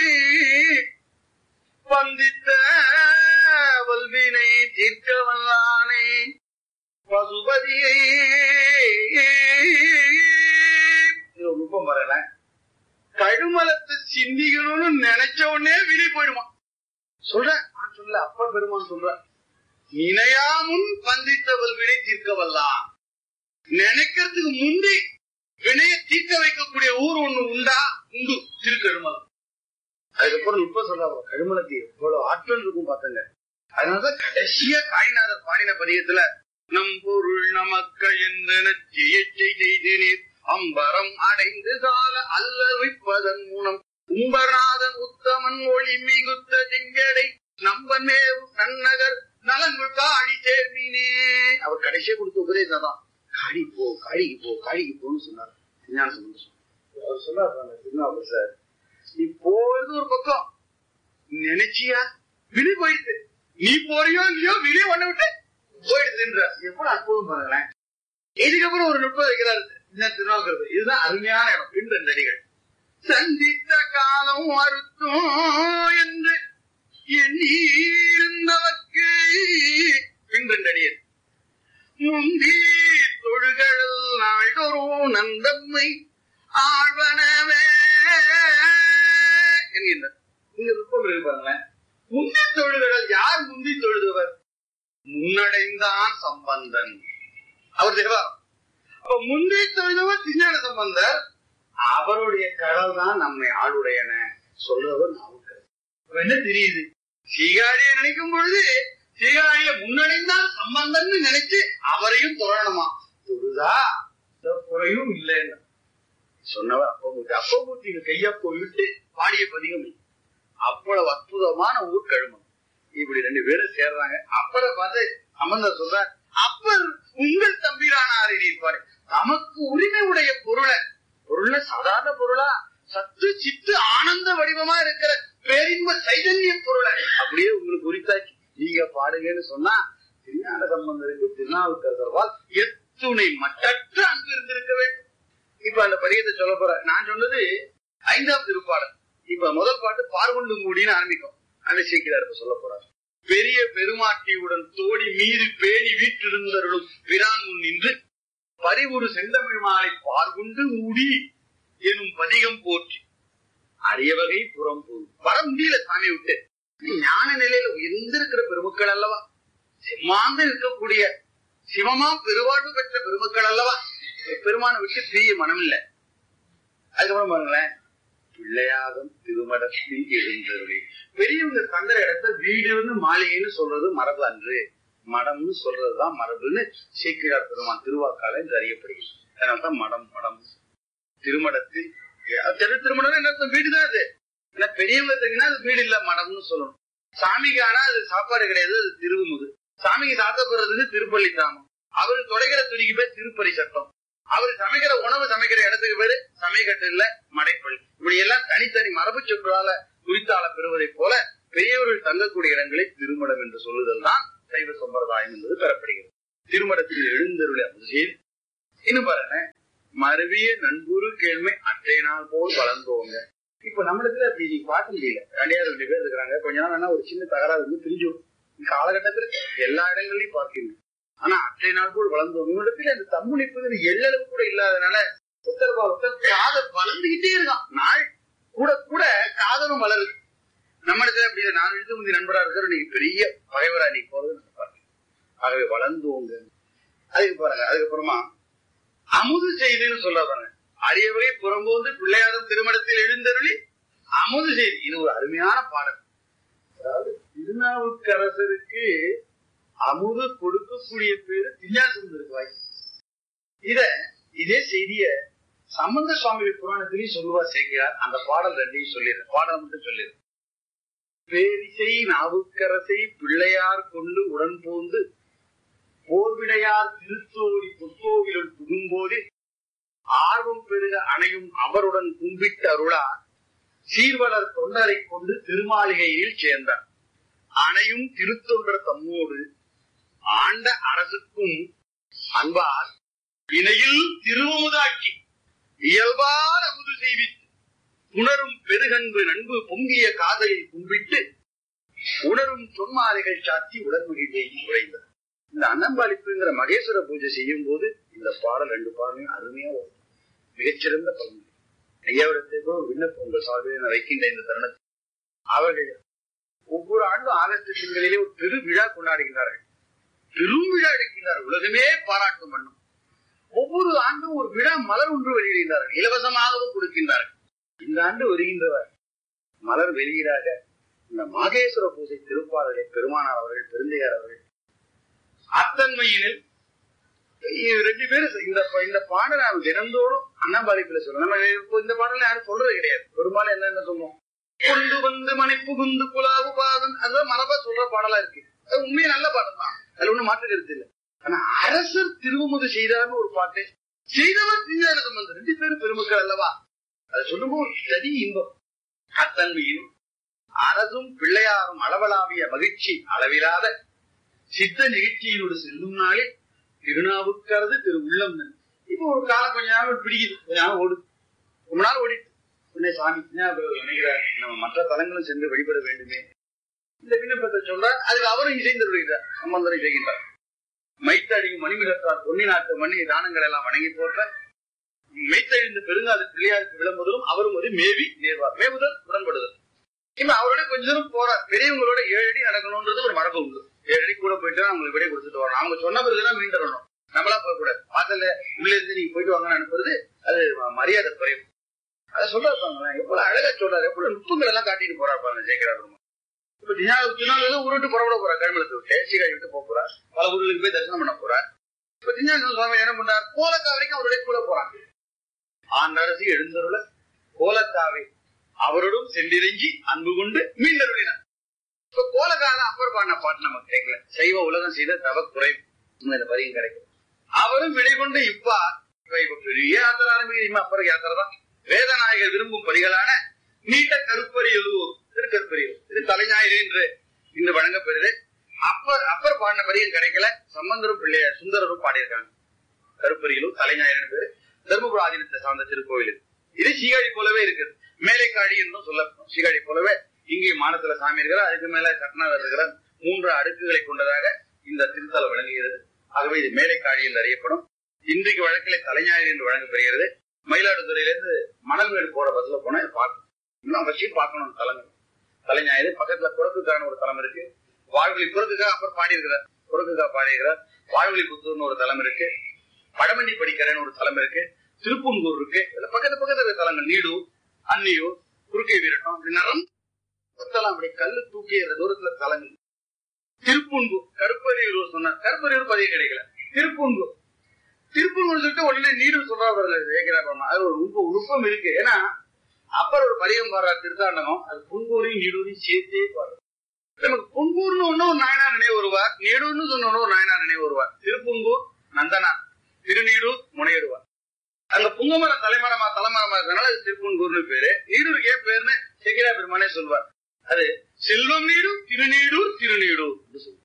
பந்தித்த வல்வினை தீர்க்க வல்லானை பசுபதியை இது ஒரு நுட்பம் வரல கழுமலத்தை சிந்திக்கணும்னு நினைச்ச உடனே விழி போயிடுமா சொல்றேன் நான் சொல்ல அப்ப பெருமான் சொல்றேன் நினையாமுன் பந்தித்த வல்வினை தீர்க்க வல்லான் நினைக்கிறதுக்கு முந்தி வினைய தீர்க்க வைக்கக்கூடிய ஊர் ஒண்ணு உண்டா உண்டு திருக்கழுமலம் அதுக்கப்புறம் இப்ப சொல்ற கழுமலத்து எவ்வளவு ஆற்றல் இருக்கும் பாத்தங்க அதனாலதான் கடைசியா காய்நாதர் பாடின பதியத்துல நம் பொருள் நமக்கு எந்தன ஜெயச்சை செய்து நீர் அம்பரம் அடைந்து சால அல்லவிப்பதன் மூலம் உம்பர்நாதன் உத்தமன் ஒளி மிகுத்த திங்கடை நம்பனேவு நன்னகர் நலங்குள் காழி சேர்மீனே அவர் கடைசியா கொடுத்த உபதேசம் தான் காளி போ காளிக்கு போ காளிக்கு போன்னு சொன்னார் ஞான சம்பந்தம் அவர் சொன்னார் திருநாவுக்கர் சார் நீ போறது ஒரு பக்கம் நினைச்சியா விழி போயிடுது நீ போறியோ இல்லையோ விழி ஒண்ணு விட்டு போயிடுதுன்ற எவ்வளவு அற்புதம் பாருங்களேன் இதுக்கப்புறம் ஒரு நுட்பம் வைக்கிறாரு இந்த திருநாவுக்கர் இதுதான் அருமையான இடம் பின் ரெண்டு அடிகள் சந்தித்த காலம் அறுத்தும் என்று எண்ணி இருந்தவர்க்கு பின் ரெண்டு அடியது முந்தி தொழுகள் நாள்தோறும் நந்தம்மை ஆழ்வனவே என்கின்றார் இங்க நுட்பம் இருக்கு பாருங்களேன் முந்தி தொழுகள் யார் முந்தி தொழுதவர் முன்னடைந்தான் சம்பந்தன் அவர் தேவா அப்ப முந்தி தொழுதவர் திருஞான சம்பந்தர் அவருடைய கடல் தான் நம்மை ஆளுடையன சொல்றவர் நாவுக்கர் அப்ப என்ன தெரியுது சீகாழியை நினைக்கும் பொழுது சீகாழிய முன்னடைந்தான் சம்பந்தன்னு நினைச்சு அவரையும் தொழணுமா தொழுதா இந்த குறையும் இல்லைன்னு சொன்னவர் அப்பமூர்த்தி அப்பமூர்த்திக்கு கையா போய்விட்டு பாடிய பதிகம் இது. அவ்வளவு அற்புதமான ஊர் கழுமம் இப்படி ரெண்டு பேரும் சேர்றாங்க அப்பரை பார்த்து அமர்ந்தார் சொல்றார் அப்பர் உங்கள் தம்பிரானாரை இருப்பாரு தமக்கு உரிமை உடைய பொருளை பொருள்ல சாதாரண பொருளா சத்து சித்து ஆனந்த வடிவமா இருக்கிற பேரின்ப சைதன்ய பொருளை அப்படியே உங்களுக்கு உரித்தாக்கி நீங்க பாடுங்கன்னு சொன்னா திருஞான சம்பந்தருக்கு திருநாவுக்கரசர்வால் எத்துணை மட்டற்ற அன்பு இருந்திருக்க வேண்டும் இப்ப அந்த படியத்தை சொல்ல போற நான் சொன்னது ஐந்தாம் திருப்பாடல் இப்ப முதல் பாட்டு பார்வண்டு மூடின்னு ஆரம்பிக்கும் அந்த சீக்கிரம் இப்ப சொல்ல போறார் பெரிய பெருமாட்டியுடன் தோடி மீறி பேணி வீற்றிருந்தருளும் பிரான் முன் நின்று பரிவுறு செந்தமிழ் மாலை பார்குண்டு மூடி எனும் பதிகம் போற்றி அரிய வகை புறம் போய் வர முடியல சாமி விட்டு ஞான நிலையில உயர்ந்திருக்கிற பெருமக்கள் அல்லவா சிம்மாந்து இருக்கக்கூடிய சிவமா பெருவாழ்வு பெற்ற பெருமக்கள் அல்லவா பெருமான விட்டு பிரிய மனம் இல்ல அதுக்கப்புறம் பாருங்களேன் பிள்ளையாகம் திருமடத்தில் எழுந்தருளி பெரியவங்க தங்குற இடத்த வீடுன்னு மாளிகைன்னு சொல்றது மரபு அன்று மடம்னு சொல்றதுதான் மரபுன்னு சேக்கிழார் பெருமான் திருவாக்கால இது அறியப்படுகிறது அதனால்தான் மடம் மடம் திருமடத்தில் அது தெரு திருமணம் என்ன அர்த்தம்? வீடுதான் அது ஏன்னா பெரியவங்க தெரியுன்னா அது வீடு இல்ல மடம்னு சொல்லணும் சாமிக்கு ஆனா அது சாப்பாடு கிடையாது அது திருவுமுது சாமிக்கு சாத்தப்படுறதுக்கு திருப்பள்ளி தாமம் அவரு தொடைக்கிற துணிக்கு பேர் திருப்பறி சட்டம் அவர் சமைக்கிற உணவு சமைக்கிற இடத்துக்கு பேரு சமைக்கட்டு இல்ல மடைப்பள்ளி இப்படி எல்லாம் தனித்தனி மரபு சொற்களால குறித்தால பெறுவதை போல பெரியவர்கள் தங்கக்கூடிய இடங்களை திருமணம் என்று சொல்லுதல் தான் சைவ சம்பிரதாயம் என்பது பெறப்படுகிறது திருமணத்தில் எழுந்தருளை அமுதேல் இன்னும் பாருங்க மருவிய நண்புரு கேள்மை அற்றை நாள் போல் வளர்ந்தோங்க இப்ப நம்மளுக்கு அப்படி நீ பார்க்க முடியல தனியார் ரெண்டு பேர் இருக்கிறாங்க கொஞ்ச நாள் வேணா ஒரு சின்ன தகராறு வந்து பிரிஞ்சு காலகட்டத்துல எல்லா இடங்கள்லயும் பார்க்கணும் ஆனா அற்றை நாள் போல் வளர்ந்தோம் இவனிடத்துல அந்த தம்முனிப்பு எள்ளளவு கூட இல்லாதனால ஒருத்தர் ஒருத்தர் காதல் வளர்ந்துகிட்டே இருக்கான் நாள் கூட கூட காதலும் வளருது நம்ம இடத்துல அப்படி இல்லை. நான் எழுத்து முந்தி நண்பரா இருக்கிற நீங்க பெரிய பகைவரா நீ போறது நான் பார்க்கிறேன். ஆகவே வளர்ந்தோங்க அதுக்கு பாருங்க அதுக்கப்புறமா அமுது செய்தின்னு சொல்ல பாருங்க அரியவகை புறம்போந்து பிள்ளையாரும் திருமணத்தில் எழுந்தருளி அமுது செய்தி இது ஒரு அருமையான பாடல் அதாவது திருநாவுக்கரசருக்கு அமுது கொடுக்கக்கூடிய பேரு திஞ்ஞாசந்தருக்கு வாய்ப்பு இத இதே செய்திய சம்பந்த சுவாமி புராணத்திலையும் சொல்லுவா சேர்க்கிறார் அந்த பாடல் ரெண்டையும் சொல்லிடுறேன் பாடல் மட்டும் சொல்லிடுறேன் பேரிசை நாவுக்கரசை பிள்ளையார் கொண்டு உடன் போந்து போர்விடையார் திருத்தோடி புத்தோவிலுள் புகும்போது ஆர்வம் பெருக அணையும் அவருடன் கும்பிட்டு அருளார் சீர்வலர் தொண்டரை கொண்டு திருமாளிகையில் சேர்ந்தார் அணையும் திருத்தொண்டர் தம்மோடு ஆண்ட அரசுக்கும் அன்பார் இணையில் திருவமுதாக்கி இயல்பால் அமுது செய்வித்து உணரும் பெருகன்பு நண்பு பொங்கிய காதலில் கும்பிட்டு உணரும் சொன்மாலைகள் சாத்தி உடன்மகிழ்வை உழைந்தார் இந்த அன்னம்பாளிப்புங்கிற மகேஸ்வர பூஜை செய்யும் போது இந்த பாடல் ரெண்டு பாடலையும் அருமையா வரும். மிகச்சிறந்த பலன் ஐயாவிடத்திற்கு ஒரு விண்ணப்பம் உங்கள் சார்பில் நான் வைக்கின்ற இந்த தருணத்தில் அவர்கள் ஒவ்வொரு ஆண்டும் ஆகஸ்ட் திங்களிலே ஒரு பெரு விழா கொண்டாடுகின்றார்கள் பெரும் விழா எடுக்கின்றார்கள் உலகமே பாராட்டும் பண்ணும் ஒவ்வொரு ஆண்டும் ஒரு விழா மலர் ஒன்று வெளியிடுகின்றார்கள் இலவசமாகவும் கொடுக்கின்றார்கள் இந்த ஆண்டு வருகின்றவர் மலர் வெளியீடாக இந்த மாகேஸ்வர பூஜை திருப்பாடலை பெருமானார் அவர்கள் பெருந்தையார் அவர்கள் அத்தன்மையினில் இது ரெண்டு பேரும் இந்த இந்த பாடலை நாம் தினந்தோறும் அண்ணாபாலிப்புல சொல்றோம் நம்ம இப்போ இந்த பாடல யாரும் சொல்றது கிடையாது பெரும்பாலும் என்னென்ன சொல்லுவோம் கொண்டு வந்து மணி புகுந்து குலாவு பாதம் அதுதான் மரபா சொல்ற பாடலா இருக்கு அது உண்மையை நல்ல பாடல் தான் அதுல ஒண்ணும் மாற்று கருத்து இல்லை ஆனா அரசர் திருவமுது செய்தார்னு ஒரு பாட்டு செய்தவர் திஞ்ஞான சம்பந்தம் ரெண்டு பேரும் பெருமக்கள் அல்லவா அதை சொல்லும்போது ஒரு தனி இன்பம் அத்தன்மையும் அரசும் பிள்ளையாரும் அளவலாவிய மகிழ்ச்சி அளவிலாத சித்த நிகழ்ச்சியினோடு செல்லும் நாளில் திருநாவுக்கரது திரு உள்ளம் நன். இப்போ ஒரு காலம் கொஞ்ச நாள் பிடிக்குது கொஞ்ச நாள் ஓடுது ரொம்ப நாள் ஓடிட்டு உடனே சாமி ஞாபகம் நினைக்கிறார் நம்ம மற்ற தலங்களும் சென்று வழிபட வேண்டுமே இந்த விண்ணப்பத்தை சொல்றார் அதுக்கு அவரும் இசைந்து விடுகிறார் சம்பந்தரை செய்கின்றார் மைத்தழியும் மணிமிடத்தார் பொன்னி நாட்டு மண்ணி தானங்கள் எல்லாம் வணங்கி போற்ற மெய்த்தழிந்த பெருங்காத பிள்ளையாருக்கு விளம்புதலும் அவரும் ஒரு மேவி நேர்வார் மேவுதல் உடன்படுதல் இப்ப அவரோட கொஞ்ச தூரம் போறார் பெரியவங்களோட ஏழு அடி நடக்கணும்ன்றது ஒரு மரபு உண்டு ஏழு அடி கூட போயிட்டு அவங்களுக்கு விடை கொடுத்துட்டு வரணும் அவங்க சொன்ன பிறகுதான் மீண்டரணும் நம்மளா போக கூடாது வாசல்ல உள்ள இருந்து நீங்க போயிட்டு வாங்கன்னு அனுப்புறது அது மரியாதை குறைவு அதை சொல்றாரு பாருங்களேன் எவ்வளவு அழகா சொல்றாரு எவ்வளவு நுட்பங்கள் எல்லாம் காட்டிட்டு போறாரு பாருங்க ஜெயக்கிரார் பெருமாள். இப்ப தினாவது ஊர் விட்டு புறப்பட போறார் கருமலத்தை விட்டு சீகாய் விட்டு போக போறார் பல ஊர்களுக்கு போய் தரிசனம் பண்ண போறார் இப்ப திஞ்ஞான சுவாமி என்ன பண்றார் கோலக்கா வரைக்கும் அவருடைய கூட போறாங்க ஆண்டரசு எழுந்தருள கோலக்காவை அவரோடும் சென்றிரஞ்சி அன்பு கொண்டு மீண்டருளினார் இப்ப கோலக்கால அப்பர் பாடின பாட்டு நமக்கு கேட்கல சைவ உலகம் செய்த தவ குறைவு இன்னும் இந்த பதியம் கிடைக்கும் அவரும் விடை கொண்டு இப்பா இப்ப இப்ப பெரிய யாத்திரை ஆரம்பிக்கிறீங்க அப்பர் யாத்திரை தான் வேதநாயகர் விரும்பும் பலிகளான நீட்ட கருப்பரியலூர் திருக்கருப்பரியலூர் திரு தலைஞாயிறு என்று இன்று வழங்கப்பெறுது அப்பர் அப்பர் பாடின பதியம் கிடைக்கல சம்பந்தரும் பிள்ளையார் சுந்தரரும் பாடியிருக்காங்க கருப்பரியலூர் தலைஞாயிறு பேரு தர்மபுர ஆதீனத்தை சார்ந்த திருக்கோயில் இது. இது சீகாழி போலவே இருக்குது மேலைக்காடி என்றும் சொல்லப்படும் சீகாழி போலவே இங்கே மானத்துல சாமி இருக்கிறார் அதுக்கு மேல கட்டணாவர் இருக்கிறார் மூன்று அடுக்குகளை கொண்டதாக இந்த திருத்தலம் விளங்குகிறது ஆகவே இது மேலைக்காடி என்று அறியப்படும் இன்றைக்கு வழக்கிலே தலைஞாயிறு என்று வழங்கப்படுகிறது மயிலாடுதுறையிலிருந்து மணல்மேடு போற பஸ்ல போனா இதை பார்க்கணும் இன்னும் அவசியம் பார்க்கணும் அந்த தலங்கள் தலைஞாயிறு பக்கத்துல குரக்குக்கான ஒரு தலம் இருக்கு வாழ்வழி குரக்குக்கா அப்புறம் பாடி இருக்கிறார் குரக்குக்கா பாடி இருக்கிறார் வாழ்வழி புத்தூர்னு ஒரு தலம் இருக்கு படமண்டி படிக்கிறேன்னு ஒரு தலம் இருக்கு திருப்பூங்கூர் இருக்கு இதுல பக்கத்து பக்கத்துல இருக்க தலங்கள் நீடூர் அன்னியூர் குறுக்கை வீரட்டம் இப்படி நிறைய தலம் அப்படி கல்லு தூக்கி எறிற தூரத்துல தலங்கள் திருப்பூங்கூர் கருப்பறியூர் சொன்னார் கருப்பறியூர் பதிவு கிடைக்கல திருப்பூங்கூர் திருப்பூங்கூர் சொல்லிட்டு உடனே நீடூர் சொல்றாரு ஜெயகிராபம் அது ஒரு உருப்ப உருப்பம் இருக்கு ஏன்னா அப்புறம் ஒரு பரிகம் பாடுறார் திருத்தாண்டகம் அது புங்கூரையும் நீடூரையும் சேர்த்தே பாடுறார் நமக்கு புங்கூர்னு ஒண்ணு ஒரு நாயனார் நினைவு வருவார் நீடூர்னு சொன்ன ஒண்ணு ஒரு நாயனார் நினைவு வருவார் திருப்புங்கூர் நந்தனார் திருநீடூர் முனையிடுவார் அங்க புங்கமர தலைமரமா தலைமரமா இருக்கனால அது திருப்புங்கூர்னு பேரு நீடூருக்கு ஏன் பேருன்னு செகிரா பெருமானே சொல்வார் அது செல்வம் நீடூர் திருநீடூர் திருநீடூர் என்று சொல்லுவார்.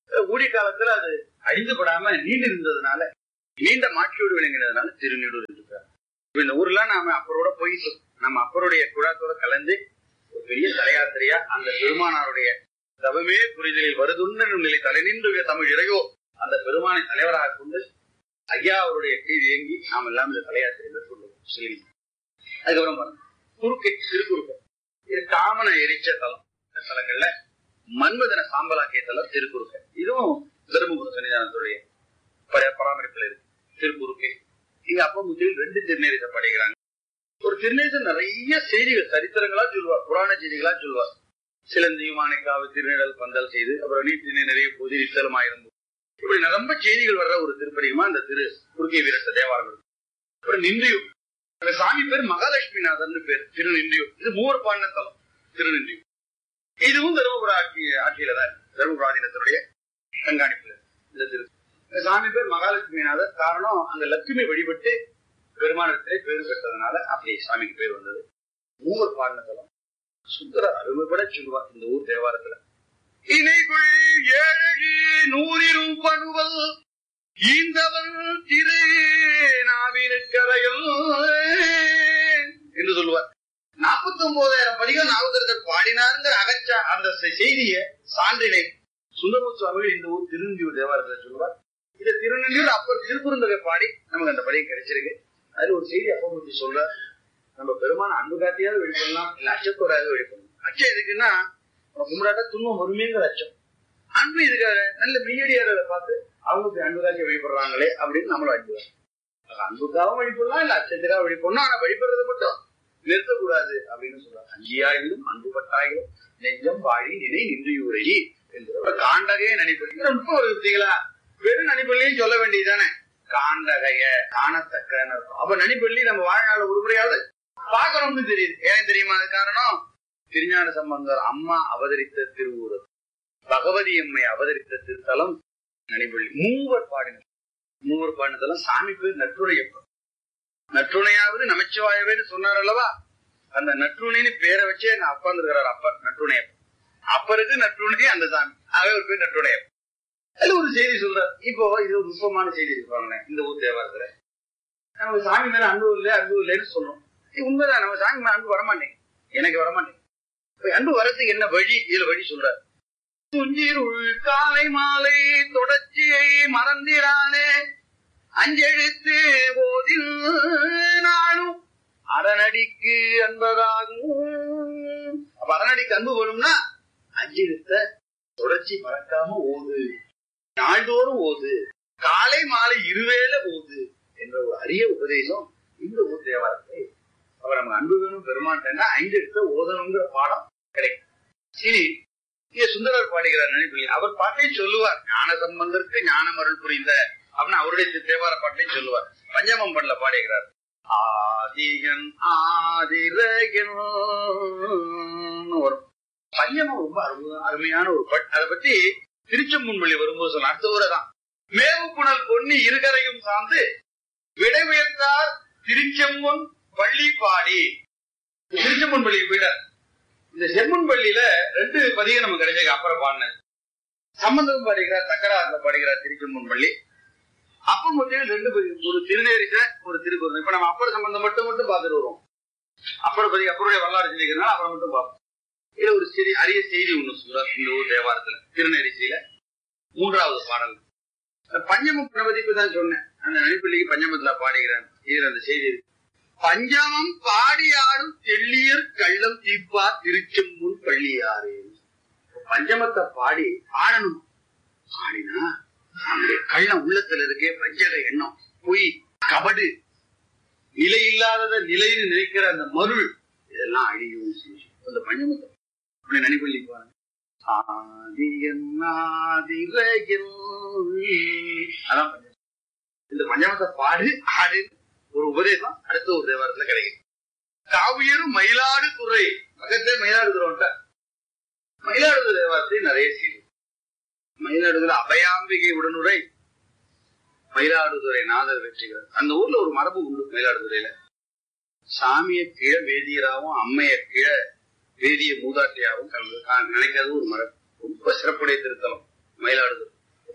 ஊழி காலத்துல அது அழிந்துபடாம நீண்டு இருந்ததுனால நீண்ட மாட்சியோடு விளங்கினதுனால திருநீடூர் இருக்கிறார் இப்ப இந்த ஊர்ல நாம அப்பரோட போயிட்டு நம்ம அப்பருடைய குழாத்தோட கலந்து ஒரு பெரிய தலையாத்திரையா அந்த பெருமானாருடைய தவமே புரிதலில் வருதுன்னு நிலை தலை நின்று தமிழ் இறையோ அந்த பெருமானை தலைவராக கொண்டு ஐயா அவருடைய கீழ் இயங்கி நாம் எல்லாம் இந்த தலையாத்திரை மேற்கொள்ளும் சொல்லி அதுக்கப்புறம் பாருங்க குறுக்கை திருக்குறுக்கை இது காமன எரிச்ச தலம் இந்த தலங்கள்ல மன்மதன சாம்பலாக்கிய தலம் திருக்குறுக்கை இதுவும் தருமபுர சன்னிதானத்துடைய பர- பராமரிப்புல இருக்கு திருக்குறுக்கை இங்க அப்ப முத்தியில் ரெண்டு திருநேரிசை படைக்கிறாங்க ஒரு திருநேசம் நிறைய செய்திகள் சரித்திரங்களா சொல்லுவார் புராண செய்திகளா சொல்லுவார் சிலந்தியும் மாணிக்காவு திருநிழல் பந்தல் செய்து அப்புறம் நீட்டினை நிறைய பொது நித்தலமாயிருந்து இப்படி நிரம்ப செய்திகள் வர்ற ஒரு திருப்பதிகமா அந்த திரு குறுக்கை வீரத்த தேவாரம் இருக்கு அப்புறம் நிந்தியும் அந்த சாமி பேர் மகாலட்சுமிநாதன் பேர் திருநிந்தியூர் இது மூவர் பாடின தலம் திருநிந்தியூர் இதுவும் தருமபுர ஆட்சி ஆட்சியில தான் இருக்கு. தருமபுர ஆதீனத்தினுடைய கண்காணிப்புல இருக்கு. இந்த திரு இந்த சாமி பேர் மகாலட்சுமிநாதர் காரணம் அந்த லட்சுமி வழிபட்டு பெருமானத்திலே பேர் பெற்றதுனால அப்படி சாமிக்கு பேர் வந்தது மூவர் பாடின தலம் சுந்தர அருமைப்பட சொல்லுவார் இந்த ஊர் தேவாரத்துல இணைகுள் ஏழு நூறிரும் பணுவல் ஈந்தவன் திரு நாவினுக்கரையில் என்று சொல்லுவார் நாற்பத்தி ஒன்பதாயிரம் படிகள் நாவுக்கரசர் பாடினாருங்கிற அகச்சா அந்த செய்திய சான்றினை சுந்தரமூர் சுவாமிகள் இந்த ஊர் திருநெல்லியூர் தேவாரத்தில் சொல்லுவார் இந்த திருநெல்லியூர் அப்பர் திருக்குறுந்தகை பாடி நமக்கு அந்த படியும் கிடைச்சிருக்கு அதுல ஒரு செய்தி அப்ப பத்தி சொல்ற நம்ம பெருமான அன்பு காட்டியாவது வெளிப்படலாம் இல்ல அச்சத்தோடாவது வெளிப்படலாம் அச்சம் எதுக்குன்னா நம்ம கும்பிடாட்டா துன்பம் வருமேங்கிற அச்சம் அன்பு இதுக்காக நல்ல மெய்யடியாரரை பார்த்து அவங்க இப்படி அன்பு காட்டி வழிபடுறாங்களே அப்படின்னு நம்மளும் வழிபடுறோம் அது அன்புக்காகவும் வழிபடலாம் இல்ல அச்சத்துக்காக வழிபடணும் ஆனா வழிபடுறது மட்டும் நிறுத்தக்கூடாது அப்படின்னு சொல்றாங்க அஞ்சியாயிலும் அன்பு பட்டாயிலும் நெஞ்சம் வாழி நினை நின்றியூரை என்று காண்டகைய நினைப்பது ரொம்ப ஒரு யுக்திகளா வெறும் நனிப்பள்ளியும் சொல்ல வேண்டியதுதானே காண்டகைய காணத்தக்க அப்ப நனிப்பள்ளி நம்ம வாழ்நாள் உருப்படியாவது பார்க்கணும்னு தெரியுது ஏன் தெரியுமா அது காரணம் திருஞான சம்பந்தர் அம்மா அவதரித்த திருவூர் பகவதி அம்மை அவதரித்த திருத்தலம் நனிப்பள்ளி மூவர் பாடினர் மூவர் பாடினதெல்லாம் சாமி பேர் நற்றுணையப்பன் நற்றுணையாவது நமச்சிவாயவேன்னு சொன்னார் அல்லவா அந்த நற்றுணைன்னு பேரை வச்சே எங்க அப்பா இருக்கிறார் அப்பர் நற்றுணையப்பன் அப்பருக்கு நற்றுணை அந்த சாமி ஆகவே ஒரு பேர் நற்றுணையப்பன் அதுல ஒரு செய்தி சொல்றார் இப்போ இது ஒரு நுட்பமான செய்தி இருப்பாங்க இந்த ஊர் தேவாரத்துல நம்ம சாமி மேல அன்பு இல்லை அன்பு இல்லைன்னு சொல்றோம் இது உண்மைதான் நம்ம சாமி மேல அன்பு வரமாட்டேங்க எனக்கு வரமாட்டேங்க இப்ப அன்பு வரதுக்கு என்ன வழி இதுல வழி சொல்றாரு துஞ்சிருள் காலை மாலை தொடர்ச்சியை மறந்திரானே அஞ்செழுத்து போதில் நானும் அரணடிக்கு அன்பதாகும் அப்ப அரணடிக்கு அன்பு வேணும்னா அஞ்செழுத்த தொடர்ச்சி மறக்காம ஓது நாள்தோறும் ஓது காலை மாலை இருவேளை ஓது என்ற ஒரு அரிய உபதேசம் இந்த ஊர் தேவாரத்தை அவர் நமக்கு அன்பு வேணும் பெருமாட்டேன்னா ஐந்து எடுத்த ஓதணுங்கிற பாடம் கிடைக்கும் இனி இங்க சுந்தரர் பாடுகிறார் நினைப்பில்லை அவர் பாட்டையும் சொல்லுவார் ஞான சம்பந்தருக்கு ஞானம் அருள் புரிந்த அப்படின்னு அவருடைய தேவார பாட்டையும் சொல்லுவார் பஞ்சமம் பண்ணல பாடுகிறார் ஆதிகன் ஆதிரகன் வரும் பஞ்சமம் ரொம்ப அருமை- அருமையான ஒரு பாட்டு அதை பத்தி திருச்செம்புண்மொழி வரும்போது சொன்ன அடுத்த ஊரை தான் மேவு புனல் பொன்னி இருகரையும் சார்ந்து விடைமுயர்ந்தார் திருச்செம்பொன் பள்ளி பாடி திருச்செம்பொன் பள்ளிக்கு போயிட்டார் இந்த செம்மன் பள்ளியில ரெண்டு பதிகம் நமக்கு கிடைச்சது அப்புறம் பாடினது சம்பந்தம் பாடுகிறார் தக்கராறுல பாடுகிறார் திருச்செம்பொன் பள்ளி அப்ப மொத்தம் ரெண்டு பதிகம் ஒரு திருநேரிச ஒரு திருக்குறள் இப்ப நம்ம அப்பர் சம்பந்தம் மட்டும் மட்டும் பார்த்துட்டு வருவோம் அப்பர் பதிகம் அப்பருடைய வரலாறு சொல்லிக்கிறதுனால அப்புறம் மட்டும் பார்ப்போம் இதுல ஒரு செய்தி அரிய செய்தி ஒண்ணு சொல்றார் இந்த ஊர் தேவாரத்துல திருநெரிசையில மூன்றாவது பாடல் இந்த பஞ்சம பிரபதிப்பு தான் சொன்னேன் அந்த நடிப்பள்ளிக்கு பஞ்சமத்துல பாடுகிறான் இதுல அந்த செய்தி இருக்கு பஞ்சமம் பாடி ஆடும் தெள்ளியர் கள்ளம் தீப்பா திருச்செம்பூர் பள்ளியாறு பஞ்சமத்தை பாடி ஆடணும் ஆடினா நம்முடைய கள்ளம் உள்ளத்துல இருக்கே பஞ்சக எண்ணம் பொய் கபடு நிலை இல்லாதத நிலைன்னு நினைக்கிற அந்த மருள் இதெல்லாம் அழியும் அந்த பஞ்சமத்தை அப்படி நனிப்பள்ளி பாருங்க ஆதியன் ஆதிரகில். அதான் பஞ்சமம். இந்த பஞ்சமத்தை பாடு ஆடு ஒரு உபதேசம் அடுத்த ஒரு தேவாரத்துல கிடைக்கும் காவியரும் மயிலாடு துறை பக்கத்துல மயிலாடுதுறை மயிலாடுதுறை தேவாரத்தை நிறைய செய்யும் மயிலாடுதுறை அபயாம்பிகை உடனுரை மயிலாடுதுறை நாதர் வெற்றிகள் அந்த ஊர்ல ஒரு மரபு உண்டு மயிலாடுதுறையில சாமிய கீழே வேதியராகவும் அம்மைய கீழே வேதிய மூதாட்டியாகவும் கலந்து நான் நினைக்கிறது ஒரு மரபு ரொம்ப சிறப்புடைய திருத்தலம் மயிலாடுதுறை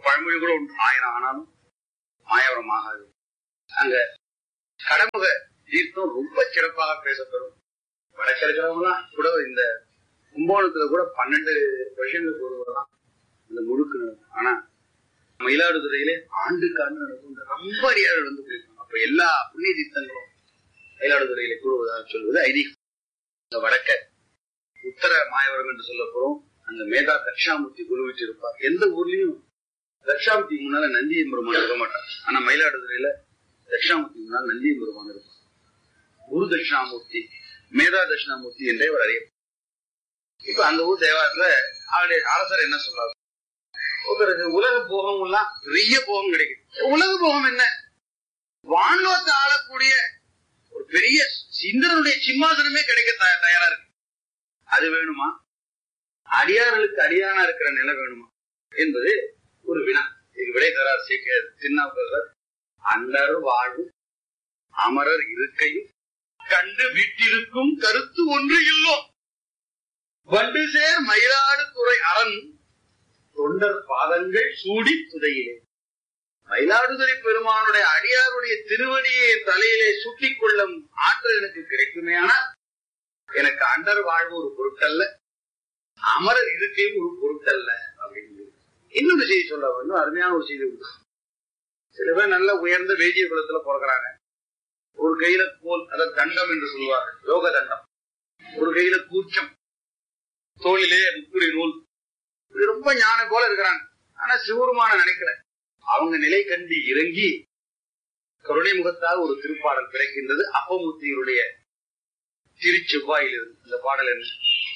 பழமொழி கூட உண்டு ஆயிரம் ஆனாலும் மாயவரம் ஆகாது அங்க கடமுக தீர்த்தம் ரொம்ப சிறப்பாக பேசப்படும் வடக்க இருக்கிறவங்கலாம் கூட இந்த கும்பகோணத்துல கூட பன்னெண்டு வருஷங்களுக்கு ஒருவர்தான் இந்த முழுக்கு நடக்கும் ஆனா மயிலாடுதுறையிலே ஆண்டுக்கு ஆண்டு நடக்கும் இந்த ரொம்ப அடியார்கள் வந்து போயிருக்காங்க அப்ப எல்லா புண்ணிய தீர்த்தங்களும் மயிலாடுதுறையிலே கூடுவதாக சொல்வது ஐதீகம் இந்த வடக்க உத்தர மாயவரம் என்று சொல்ல போறோம் அந்த மேதா தட்சாமூர்த்தி குரு வீட்டு இருப்பார் எந்த ஊர்லயும் தட்சாமூர்த்திக்கு முன்னால நந்தியம் பெருமான் இருக்க மாட்டார் ஆனா மயிலாடுதுறையில தட்சிணாமூர்த்தி முன்னால் நந்தியம் பெருமான் இருப்பார் குரு தட்சிணாமூர்த்தி மேதா தட்சிணாமூர்த்தி என்றே அவர் அறிய இப்ப அந்த ஊர் தேவாரத்துல அவருடைய அரசர் என்ன சொல்றாரு ஒருத்தருக்கு உலக போகம் எல்லாம் பெரிய போகம் கிடைக்கும் உலக போகம் என்ன வானோத்தை ஆளக்கூடிய ஒரு பெரிய இந்திரனுடைய சிம்மாசனமே கிடைக்க தயா- தயாரா இருக்கு அது வேணுமா அடியார்களுக்கு அடியானா இருக்கிற நிலை வேணுமா என்பது ஒரு வினா இதுக்கு விடை தரார் சீக்கிர திருநாவுக்கரசர் அண்டர் வாழ்வு அமரர் இருக்கையும் கண்டு விட்டிருக்கும் கருத்து ஒன்று இல்லோம் வண்டு சேர் மயிலாடு துறை அரண் தொண்டர் பாதங்கள் சூடி துதையிலே மயிலாடுதுறை பெருமானுடைய அடியாருடைய திருவடியை என் தலையிலே சுட்டிக் கொள்ளும் ஆற்றல் எனக்கு கிடைக்குமே ஆனால் எனக்கு அண்டர் வாழ்வு ஒரு பொருட்டல்ல அமரர் இருக்கையும் ஒரு பொருட்டல்ல அப்படின்னு இன்னொரு செய்தி சொல்ல இன்னும் அருமையான ஒரு செய்தி உண்டு சில பேர் நல்ல உயர்ந்த வேதிய குலத்துல பிறக்கிறாங்க ஒரு கையில கோல் அதாவது தண்டம் என்று சொல்லுவார்கள் யோக தண்டம் ஒரு கையில கூச்சம் தோளிலே முக்குடி நூல் இப்படி ரொம்ப ஞானம் போல இருக்கிறாங்க ஆனா சிவருமான நினைக்கல அவங்க நிலை கண்டு இறங்கி கருணை முகத்தாக ஒரு திருப்பாடல் கிடைக்கின்றது அப்பமூர்த்தியினுடைய திருச்செவ்வாயிலிருந்து இந்த பாடல் என்ன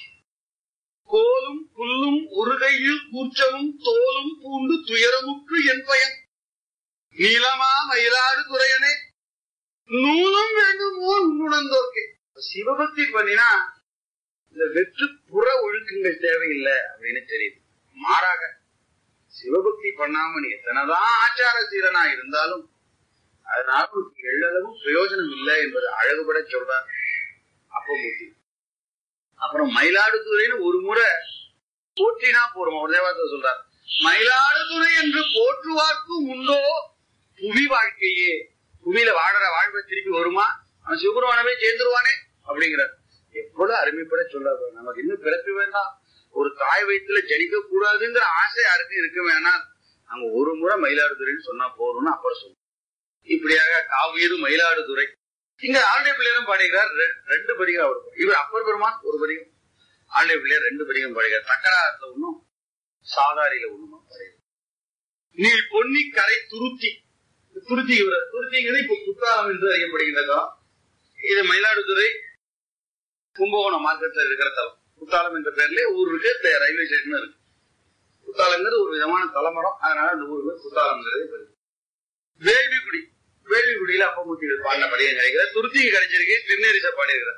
கோலும் புல்லும் உருகையில் கூச்சமும் தோலும் பூண்டு துயரமுற்று என் பயன் நீளமா மயிலாடு துறையனே நூலும் வேண்டுமோ உணர்ந்தோர்க்கே சிவபக்தி பண்ணினா இந்த வெற்று புற ஒழுக்கங்கள் தேவையில்லை அப்படின்னு தெரியுது மாறாக சிவபக்தி பண்ணாம நீ எத்தனைதான் ஆச்சார சீரனா இருந்தாலும் அதனால உனக்கு எள்ளளவும் பிரயோஜனம் இல்லை என்பது அழகுபட சொல்றார் அப்பமூர்த்தி அப்புறம் மயிலாடுதுறைன்னு ஒரு முறை போற்றினா போறோம் ஒரு தேவாரத்தை சொல்றார் மயிலாடுதுறை என்று போற்றுவார்க்கும் உண்டோ புவி வாழ்க்கையே புவியில வாழற வாழ்வை திருப்பி வருமா அவன் சிவபெருமானவே சேர்ந்துருவானே அப்படிங்கிறார் எவ்வளவு அருமைப்பட சொல்றாரு நமக்கு இன்னும் பிறப்பு வேண்டாம் ஒரு தாய் வயிற்றுல ஜனிக்க கூடாதுங்கிற ஆசை யாருக்கும் இருக்க வேணாம் அங்க ஒரு முறை மயிலாடுதுறைன்னு சொன்னா போறோம்னு அப்புறம் சொல்லுவோம் இப்படியாக காவியது மயிலாடுதுறை இங்க ஆளுடைய பிள்ளைகளும் பாடுகிறார் ரெ- ரெண்டு படிகள் அவர் இவர் அப்பர் பெருமான் ஒரு படிகம் ஆளுடைய பிள்ளையார் ரெண்டு படிகம் பாடுகிறார் தக்கராத்துல ஒண்ணும் சாதாரியில ஒண்ணுமா பாடுகிறார் நீள் பொன்னி கரை துருத்தி துருத்தி இவர் துருத்திங்கிறது இப்ப குத்தாலம் என்று அறியப்படுகின்ற தலம் இது மயிலாடுதுறை கும்பகோணம் மார்க்கெட்ல இருக்கிற தலம் குத்தாலம் என்ற பேர்ல ஊர் இருக்கு இப்ப ரயில்வே ஸ்டேஷன் இருக்கு குத்தாலங்கிறது ஒரு விதமான தலைமரம் அதனால அந்த ஊருக்கு குத்தாலம்ங்கிறது பேரு. வேள்விக்குடி வேள்விக்குடியில அப்பமூர்த்திகள் பாடின படிகள் கிடைக்கிறார் துருத்திக்கு கிடைச்சிருக்கு திருநெரிச பாடியிருக்கிறார்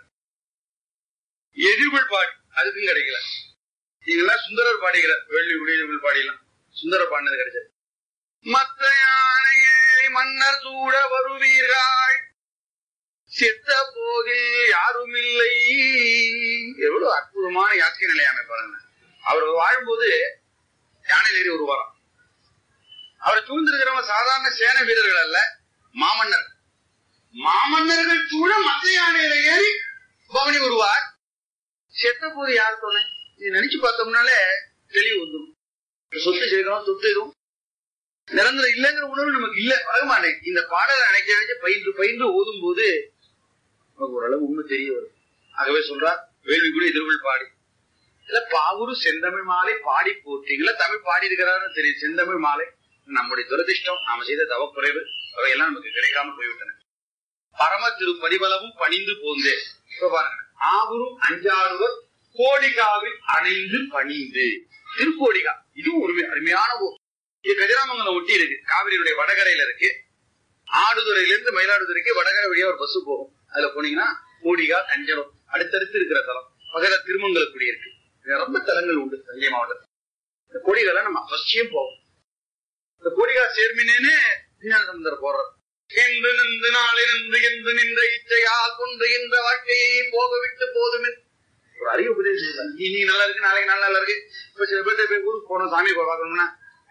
எதிர்கொள் பாடி அதுக்கும் கிடைக்கல நீங்கெல்லாம் சுந்தரர் பாடிக்கிறார் வேள்விக்குடி எதிர்கொள் பாடியெல்லாம் சுந்தரர் பாடினது கிடைச்சது மத்த யானையேறி மன்னர் சூட வருவீர்கள் செத்த போகில் யாரும் இல்லை எவ்வளவு அற்புதமான யாத்திரை நிலையாமை பாருங்க அவர் வாழும்போது யானை ஏறி ஒரு வாரம் அவரை சூழ்ந்திருக்கிறவங்க சாதாரண சேன வீரர்கள் அல்ல மாமன்னர் மாமன்னர்கள் சூழ மத்த யானையில ஏறி பவனி வருவார் செத்த போது யார் துணை இது நினைச்சு பார்த்தோம்னாலே தெளிவு வந்துடும் சொத்து சேர்க்கணும் சொத்து எதுவும் நிரந்தரம் இல்லைங்கிற உணர்வு நமக்கு இல்ல வரமாட்டே இந்த பாடலை நினைக்க நினைக்க பயின்று பயின்று ஓதும் போது நமக்கு ஓரளவு உண்மை தெரிய வரும் ஆகவே சொல்றார் வேள்வி கூட எதிர்கொள் பாடி இல்ல பாவூரு செந்தமிழ் மாலை பாடி போட்டீங்களா தமிழ் பாடி இருக்கிறாருன்னு தெரியும் செந்தமிழ் மாலை நம்முடைய துரதிர்ஷ்டம் நாம செய்த தவக்குறைவு அவையெல்லாம் நமக்கு கிடைக்காம போய்விட்டன பரம திரு பரிபலமும் பணிந்து போந்தே இப்ப பாருங்க ஆவரும் அஞ்சாறுவர் கோடிகாவில் அணைந்து பணிந்து திருக்கோடிகா இதுவும் ஒரு அருமையான ஊர் இது கதிராமங்கலம் ஒட்டி இருக்கு காவிரியுடைய வடகரையில இருக்கு ஆடுதுறையில இருந்து மயிலாடுதுறைக்கு வடகரை வழியா ஒரு பஸ் போகும் அதுல போனீங்கன்னா கோடிகா கஞ்சனம் அடுத்தடுத்து இருக்கிற தலம் பக்கத்துல திருமங்கலக்குடி இருக்கு இது ரொம்ப தலங்கள் உண்டு தஞ்சை மாவட்டத்தில் இந்த கோடிகளை நம்ம அவசியம் போவோம் இந்த கோடிகா சேர்மினேன்னு விஞ்ஞானசந்தர் போடுறார் என்று நின்று நாளிருந்து என்று நின்ற இச்சையால் கொன்றுகின்ற வாழ்க்கையை போக விட்டு போதுமே ஒரு அறிவு உபதேசம் இனி நல்லா இருக்கு நாளைக்கு நாள் நல்லா இருக்கு இப்ப சில பேர்ட்ட போய் ஊருக்கு போனோம் சாமி பார்க்கணும்னா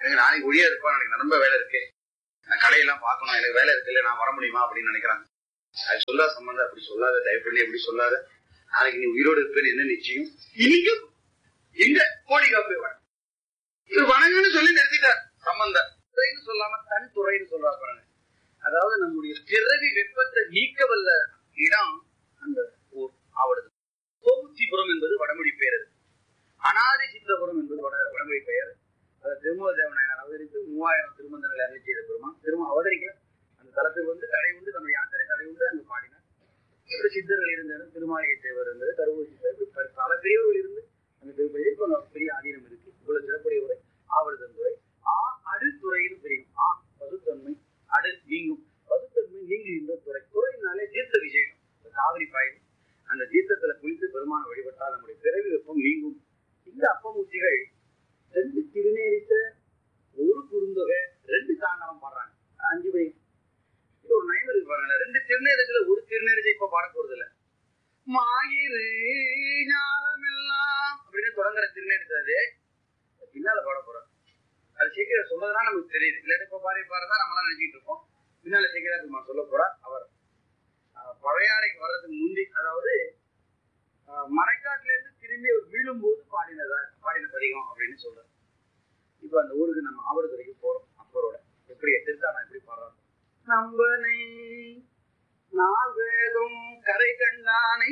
எனக்கு நாளைக்கு ஒழியா இருப்பா எனக்கு ரொம்ப வேலை இருக்கு நான் கடையெல்லாம் பார்க்கணும் எனக்கு வேலை இருக்கு இல்ல நான் வர முடியுமா அப்படின்னு நினைக்கிறாங்க அது சொல்லாத சம்பந்தம் அப்படி சொல்லாத தயவு பண்ணி அப்படி சொல்லாத நாளைக்கு நீ உயிரோடு இருப்பேன்னு என்ன நிச்சயம் இன்னைக்கு எங்க கோடி காப்பி வர இவர் வணங்குன்னு சொல்லி நிறுத்திட்டார் சம்பந்தம் துறைன்னு சொல்லாம தன் துறைன்னு சொல்றாரு பாருங்க அதாவது நம்முடைய பிறவி வெப்பத்தை நீக்க வல்ல இடம் அந்த ஊர் ஆவடுது கோமுத்திபுரம் என்பது வடமொழி பெயர் அது அனாதி சித்தபுரம் என்பது வட வடமொழி பெயர் அதை திருமூல தேவநாயனர் அவதரித்து மூவாயிரம் திருமந்தங்களை அருளி செய்த பெருமான் திரும்ப அவதரிக்கல அந்த தலத்துக்கு வந்து தடை உண்டு நம்ம யாத்திரை தடை உண்டு அங்க பாடினார் இப்படி சித்தர்கள் இருந்தது திருமாளிகை தேவர் இருந்தது கருவூர் சித்தர் இப்படி பல பல பெரியவர்கள் இருந்து அந்த திருப்பதி இப்போ நமக்கு பெரிய ஆதீனம் இருக்கு இவ்வளவு சிறப்புடைய உரை ஆவடுதன் துறை ஆ அடுத்துறைன்னு தெரியும் ஆ பசுத்தன்மை அடு நீங்கும் பசுத்தன்மை நீங்குகின்ற துறை துறையினாலே தீர்த்த விசேஷம் இந்த காவிரி பாயும் அந்த தீர்த்தத்துல குளித்து பெருமான வழிபட்டால் நம்முடைய பிறவி வெப்பம் நீங்கும் இந்த அப்பமூச்சிகள் ரெண்டு திருநேரித்த ஒரு குறுந்தொகை ரெண்டு தாண்டவம் பாடுறாங்க அஞ்சு பை இது ஒரு நயம் இருக்கு பாருங்க ரெண்டு திருநேரத்துல ஒரு திருநேரத்தை இப்ப பாட போறது இல்ல மாயிரு ஞானமெல்லாம் அப்படின்னு தொடங்குற திருநேரத்தை அது பின்னால பாட போறோம் அது சீக்கிரம் சொல்றதுதான் நமக்கு தெரியுது இல்லாட்டி இப்ப பாடி பாடுறதா நம்ம தான் நினைச்சிட்டு இருக்கோம் பின்னால சீக்கிரம் பெருமான் சொல்ல போறார் அவர் அஹ், பழையாறைக்கு வர்றதுக்கு முந்தி அதாவது அஹ், மறைக்காட்டுல இருந்து திரும்பி அவர் வீழும் போது பாடினதா பாடின பதிகம் அப்படின்னு சொல்றாரு இப்ப அந்த ஊருக்கு நம்ம ஆவடுதுறைக்கு போறோம் அப்பரோட எப்படி திருத்தானா எப்படி பாடுறாரு நம்பனை நாவேதும் கரை கண்டானை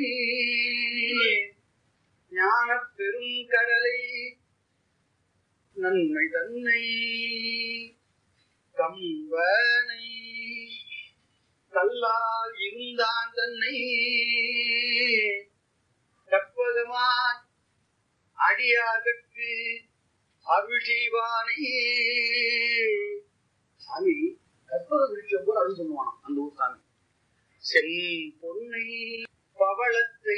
ஞான பெரும் கடலை நன்மை தன்னை கம்பனை கல்லால் இருந்தான் தன்னை கற்பகமாய் அடியாகற்கு அருள் செய்வானே சாமி கற்பக விருட்சம் போல அருள் பண்ணுவானாம் அந்த ஊர் சாமி செம் பொன்னை பவளத்தை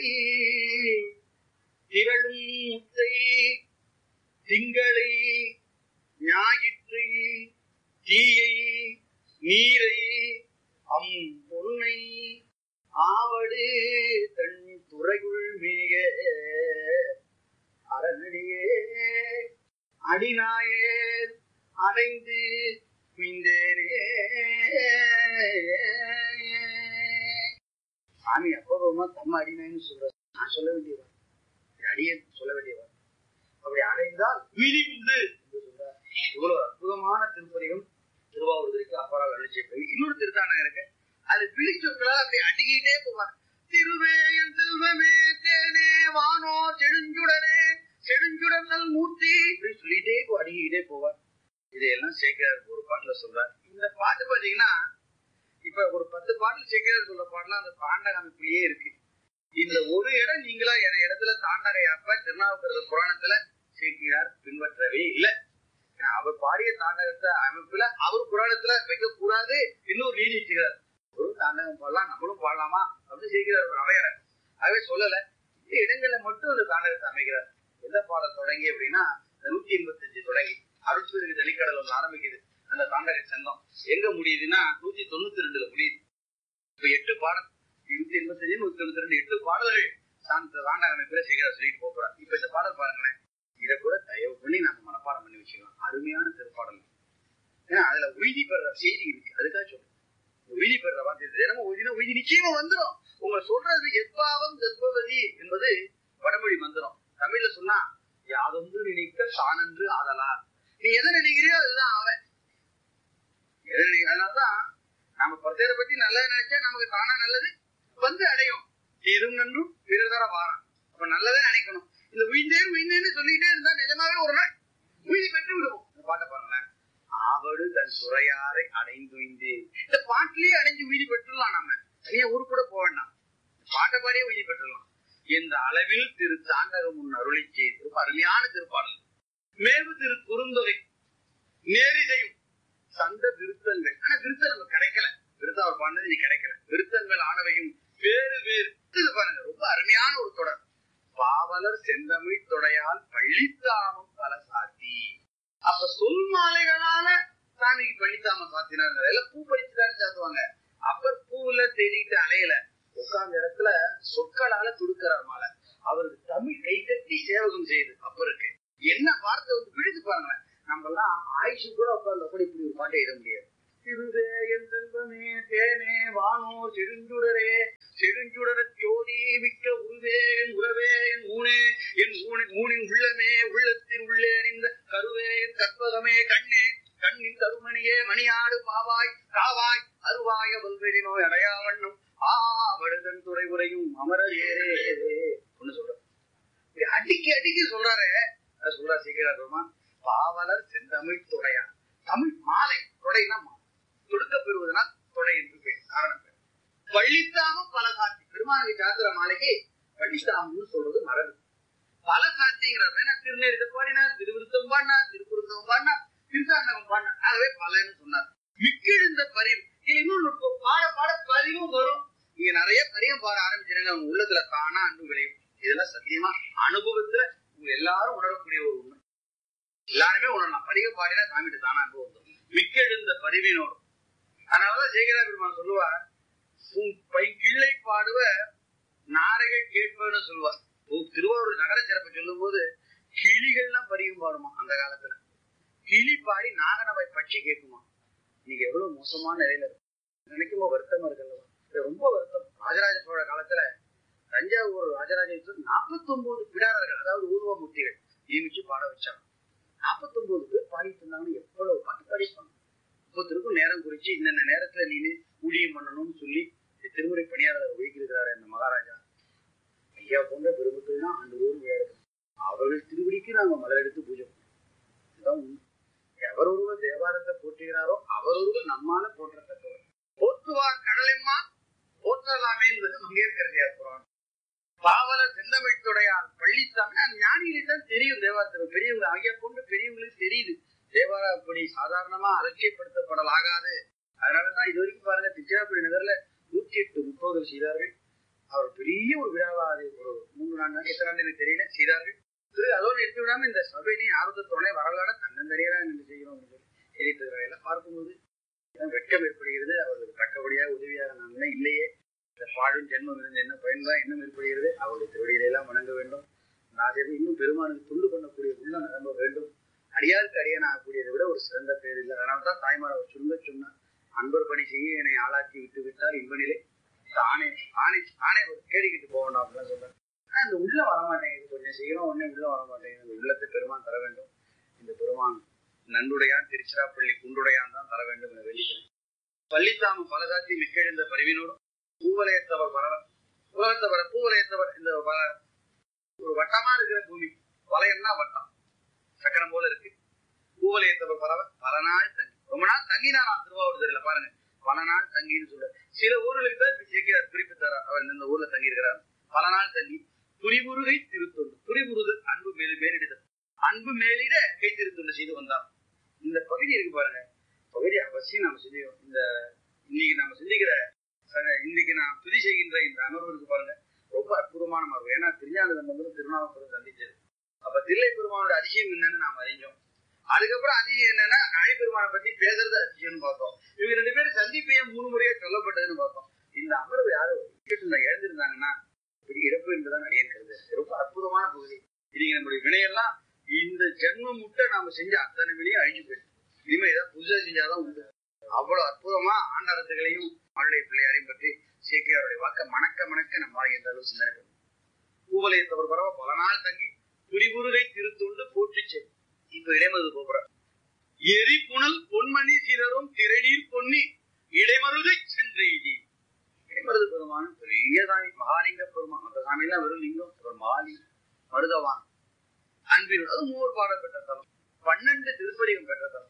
திரளும் முத்தை திங்களை ஞாயிற்றை தீயை நீரை அம் பொன்னை ஆவடு தன் துறையுள் மேக அரணடியே அடிநாயே அடைந்து மீந்தேனே சாமி அப்பமா தம்ம அடிமைன்னு சொல்ற நான் சொல்ல வேண்டியவா அடியே சொல்ல வேண்டியவா அப்படி அடைந்தால் வீதி உண்டு என்று சொல்றார் இவ்வளவு அற்புதமான திருப்பதிகம் திருவாவூருக்கு அப்பாரால் அழிச்சு போய் இன்னொரு திருத்தாண்டம் இருக்கு அது பிழிச்சொற்களால் அப்படி அடிக்கிட்டே போவார் திருவேயன் செல்வமே தேனே வானோ செடுஞ்சுடனே செடுஞ்சுடனல் மூர்த்தி இப்படி சொல்லிட்டே போ- அடிக்கிட்டே போவார் இதையெல்லாம் சேகர் ஒரு பாட்டுல சொல்றார் இந்த பாட்டு பாத்தீங்கன்னா இப்ப ஒரு பத்து பாட்டுல சேகர் சொல்ற பாட்டுலாம் அந்த தாண்டக அமைப்பிலேயே இருக்கு இந்த ஒரு இடம் நீங்களா என் இடத்துல தாண்டக அப்ப திருநாவுக்கரசர் புராணத்துல சேக்கிரார் பின்பற்றவே இல்லை ஏன்னா அவர் பாடிய தாண்டகத்தை அமைப்புல அவர் புராணத்துல வைக்க கூடாது இன்னொரு நீதி வச்சுக்கிறார் ஒரு தாண்டகம் பாடலாம் நம்மளும் பாடலாமா அப்படின்னு செய்கிறார் ஒரு அவையர் ஆகவே சொல்லல இந்த இடங்கள்ல மட்டும் அந்த தாண்டகத்தை அமைக்கிறார் எந்த பாடம் தொடங்கி அப்படின்னா இந்த நூத்தி எண்பத்தி அஞ்சு தொடங்கி அருட்சிற்கு தனிக்கடல் ஒன்று ஆரம்பிக்குது அந்த தாண்டக சந்தம் எங்க முடியுதுன்னா நூத்தி தொண்ணூத்தி ரெண்டுல முடியுது இப்ப எட்டு பாடல் இருநூத்தி எண்பத்தி அஞ்சு நூத்தி தொண்ணூத்தி ரெண்டு எட்டு பாடல்கள் சாந்த தாண்டக அமைப்புல செய்கிறார் சொல்லிட்டு போறார் இப்ப இந்த பாடல் பாருங்களேன் இதை கூட தயவு பண்ணி நம்ம மனப்பாடம் பண்ணி வச்சுக்கலாம் அருமையான திருப்பாடல் ஏன்னா அதுல உய்தி பெற செய்தி இருக்கு அதுக்காக சொல்றேன் உய்தி பெற வார்த்தை தினமும் உய்தினா உய்தி நிச்சயமா வந்துடும் உங்க சொல்றது எப்பாவம் தத்பவதி என்பது வடமொழி மந்திரம் தமிழ்ல சொன்னா யாதொன்று நினைக்க தானன்று ஆதலால் நீ எதை நினைக்கிறியோ அதுதான் அவன் எதை நினை- அதனாலதான் நம்ம பர்த்தரை பத்தி நல்லது நினைச்சா நமக்கு தானா நல்லது வந்து அடையும் இதுவும் நன்றும் பிறர் தர வாரம் அப்ப நல்லதே நினைக்கணும் இந்த உயிர்ந்தேன் உயிர்ந்தேன்னு சொல்லிட்டே இருந்தா நிஜமாவே ஒரு நாள் உயிரி பெற்று விடுவோம் இந்த பாட்டை பாருங்களேன் ஆவடு தன் துறையாரை அடைந்துய்ந்து இந்த பாட்டிலேயே அடைஞ்சு உயிரி பெற்றுலாம் நாம தனியா ஊரு கூட போக வேண்டாம் இந்த பாட்டை பாடியே உயிரி பெற்றுலாம் இந்த அளவில் திரு தாண்டகம் முன் அருளி செய்து ரொம்ப அருமையான திருப்பாடல் மேவு திரு குறுந்தொகை நேரிதையும் சந்த விருத்தங்கள் ஆனா விருத்தம் நமக்கு கிடைக்கல விருத்தம் அவர் பண்ணது நீ கிடைக்கல விருத்தங்கள் ஆனவையும் வேறு வேறு இது பாருங்க ரொம்ப அருமையான ஒரு தொடர் பாவலர் செந்தமிழ் தொடையால் பள்ளித்தாமம் பல சாத்தி அப்ப சொல் மாலைகளால சாமிக்கு பள்ளித்தாமம் சாத்தினாங்க எல்லாம் பூ பறிச்சுதானே சாத்துவாங்க அப்பர் பூவுல தேடிட்டு அலையல உட்கார்ந்த இடத்துல சொற்களால துடுக்கிறார் மாலை அவருக்கு தமிழ் கை கட்டி சேவகம் செய்யுது அப்பருக்கு என்ன வார்த்தை வந்து விழுது பாருங்களேன் நம்ம எல்லாம் ஆயுசு கூட உட்கார்ந்து கூட இப்படி ஒரு பாட்டை எழுத முடியாது திருவே என் செல்வமே தேனே வானோ செழுஞ்சுடரே செழுஞ்சுடர ஜோதி மிக்க உருவே என் உறவே என் ஊனே என் ஊனி ஊனின் உள்ளமே உள்ளத்தின் உள்ளே அணிந்த கருவே என் கற்பகமே கண்ணே கண்ணின் கருமணியே மணியாடு பாவாய் காவாய் அருவாய வல்வெளி நோய் அடையா வண்ணம் ஆ வடுதன் துறை உரையும் அமரர் ஏரே ஒண்ணு சொல்ற இப்படி அடிக்கி அடிக்கி சொல்றாரு அது சொல்றா சீக்கிரம் பெருமான் பாவலர் செந்தமிழ் துறையா தமிழ் மாலை தொடைனா மாலை தொடுக்க பெறுவதனால் தொடை என்று பேர் காரணம் பேர் பள்ளித்தாமம் பல சாத்தி பெருமானுக்கு சாத்திர மாலைக்கு பள்ளித்தாமம்னு சொல்றது மரபு பல சாத்திங்கிறது ஏன்னா திருநெறித பாடினா திருவிருத்தம் பாடினா திருக்குருத்தம் பாடினா திருத்தாண்டகம் பாடினா ஆகவே பலன்னு சொன்னார் மிக்கிழுந்த பரிவு இது இன்னும் நுட்பம் பாட பாட பதிவும் வரும் நீங்க நிறைய பரியம் பாட ஆரம்பிச்சிருங்க உங்க உள்ளத்துல தானா அன்பு விளையும் இதெல்லாம் சத்தியமா அனுபவத்துல உங்க எல்லாரும் உணரக்கூடிய ஒரு உண்மை எல்லாருமே உணரலாம் படிக பாடினா சாமிட்டு தானா அன்பு வந்துடும் மிக்கெழுந்த பரிவினோடு அதனாலதான் சேகரா பெருமான் சொல்லுவார் உன் பை கிள்ளை பாடுவ நாரைகள் கேட்பன்னு சொல்லுவார் உன் திருவாரூர் நகர சிறப்பை சொல்லும் போது கிளிகள்லாம் பரியும் பாடுமா அந்த காலத்துல கிளி பாடி நாகனவை பட்சி கேட்குமா நீங்க எவ்வளவு மோசமான நிலையில இருக்கு நினைக்கும் போது வருத்தமா இருக்குல்லவா இது ரொம்ப வருத்தம் ராஜராஜ சோழ காலத்துல தஞ்சாவூர் ராஜராஜ நாற்பத்தி ஒன்பது பிடாரர்கள் அதாவது ஊர்வமூர்த்திகள் நியமிச்சு பாட வச்சாங்க நாற்பத்தி ஒன்பது பேர் பாடிட்டு இருந்தாங்கன்னு எவ்வளவு பாட்டு பாடிப்பாங்க ஒவ்வொருத்தருக்கும் நேரம் குறிச்சு இன்னென்ன நேரத்துல நீனு ஊழியம் பண்ணணும்னு சொல்லி திருமுறை பணியாளர் ஒதுக்கியிருக்கிறாரு அந்த மகாராஜா ஐயா போன்ற பெருமக்கள் தான் ஆண்டு ஊர் விழா இருக்கு அவர்கள் திருவடிக்கு நாங்க மலர் எடுத்து பூஜை பண்ணோம் இதுதான் உண்மை எவர் ஒருவர் தேவாரத்தை போற்றுகிறாரோ அவர் ஒருவர் நம்மால போற்றத்தக்கவர் போற்றுவார் கடலைம்மா போற்றலாமே என்பது மங்கேற்கரதியார் புராணம் பாவல செந்தமிழ்த்துடையார் பள்ளித்தாங்க ஞானிகளை தான் தெரியும் தேவாரத்தில் பெரியவங்க ஐயா கொண்டு பெரியவங்களுக்கு தெரியுது தேவாரா அப்படி சாதாரணமா அலட்சியப்படுத்தப்படலாகாது அதனாலதான் இது வரைக்கும் பாருங்க திருச்சிராப்பள்ளி நகர்ல நூற்றி எட்டு முப்போதல் செய்தார்கள் அவர் பெரிய ஒரு விழாவா அது ஒரு மூன்று நான்கு நாள் எத்தனை நாள் எனக்கு தெரியல செய்தார்கள் திரு அதோடு எடுத்து விடாம இந்த சபையினை ஆர்வத்தோட வரலாறு தன்னந்தனியா நின்று செய்கிறோம் அப்படின்னு சொல்லி செய்திட்டு எல்லாம் பார்க்கும்போது ஏன் வெட்கம் ஏற்படுகிறது அவர்களுக்கு தக்கபடியாக உதவியாக நான் இல்லையே இந்த பாடும் ஜென்மம் இருந்து என்ன பயன்தான் இன்னும் ஏற்படுகிறது அவருடைய திருவடிகளை எல்லாம் வணங்க வேண்டும் நாசேவை இன்னும் பெருமானுக்கு துண்டு பண்ணக்கூடிய உள்ளம் நிரம்ப வேண்டும் அடியாருக்கு அடியான ஆகக்கூடியதை விட ஒரு சிறந்த பேர் இல்லை அதனால தான் தாய்மார் அவர் சுருங்க சொன்னார் அன்பர் பணி செய்ய என்னை ஆளாக்கி விட்டு விட்டார் இன்ப நிலை தானே தானே தானே ஒரு கேடிக்கிட்டு போக வேண்டாம் அப்படிலாம் சொல்றாரு ஆனா இந்த உள்ள வரமாட்டேங்குது கொஞ்சம் செய்யணும் உடனே உள்ள வரமாட்டேங்குது இந்த உள்ளத்தை பெருமான் தர வேண்டும் இந்த பெருமான் நன்றுடையான் திருச்சிராப்பள்ளி குண்டுடையான் தான் தர வேண்டும் என வேண்டிக்கிறேன் பள்ளித்தாம பலகாத்தி மிக்கெழுந்த பரிவினோடும் பூவலயத்தவர் பரவர் உலகத்தவர் பூவலயத்தவர் இந்த வ- ஒரு வட்டமா இருக்கிற பூமி வளையம்னா வட்டம் சக்கரம் போல இருக்கு பூவலயத்தவர் பரவர் பல நாள் தங்கி ரொம்ப நாள் தங்கினா நான் திருவாவூர் தெரியல பாருங்க பல நாள் தங்கின்னு சொல்ற சில ஊர்களுக்கு தான் இப்படி சேர்க்கிறார் குறிப்பிட்டார் அவர் இந்த ஊர்ல தங்கி இருக்கிறார் பல நாள் தங்கி துரிமுருகை திருத்தொண்டு துரிமுருகல் அன்பு மேலு மேலிடுதல் அன்பு மேலிட கை திருத்தொண்டு செய்து வந்தார் இந்த பகுதி இருக்கு பாருங்க பகுதி அவசியம் நம்ம சிந்திக்கிறோம் இந்த இன்னைக்கு நம்ம சிந்திக்கிற ச- இன்னைக்கு நான் துதி செய்கின்ற இந்த அமர்வு இருக்கு பாருங்க ரொம்ப அற்புதமான அமர்வு ஏன்னா திருஞானந்தம் வந்து திருநாவுக்கரசர் சந்திச்சது அப்ப தில்லை பெருமானோட அதிசயம் என்னன்னு நாம் அறிஞ்சோம் அதுக்கப்புறம் அதிசயம் என்னன்னா காளி பெருமானை பத்தி பேசுறது அதிசயம்னு பார்த்தோம் இவங்க ரெண்டு பேரும் சந்திப்பையே மூணு முறையா சொல்லப்பட்டதுன்னு பார்த்தோம் இந்த அமர்வு யாரு கேட்டு எழுந்திருந்தாங்கன்னா இப்படி இறப்பு என்றுதான் அடியிருக்கிறது ரொம்ப அற்புதமான பகுதி இன்னைக்கு நம்முடைய வினையெல்லாம் இந்த ஜென்மம் முட்டை நாம செஞ்ச அத்தனை வினையும் அழிஞ்சு போயிடும் இனிமே ஏதாவது புதுசா செஞ்சாதான் உண்டு அவ்வளவு அற்புதமா ஆண்டாரத்துகளையும் அவருடைய பிள்ளையாரையும் பற்றி சேக்கியாருடைய வாக்க மணக்க மணக்க நம்ம என்ற அளவு சிந்தனை பண்ணும் பூவலயத்தவர் பரவ பல நாள் தங்கி துரிபுருகை திருத்தொண்டு போற்றி செய் இப்ப இடைமது போற எரிபுணல் பொன்மணி சிலரும் திரைநீர் பொன்னி இடைமருதை சென்றெய்தி இடைமருது பெருமான் பெரிய சாமி மகாலிங்க பெருமான் அந்த சாமியெல்லாம் வெறும் லிங்கம் அவர் மகாலி மருதவான் அன்பின் அது மூவர் பாடல் பெற்ற தலம் பன்னெண்டு திருப்பதிகம் பெற்ற தலம்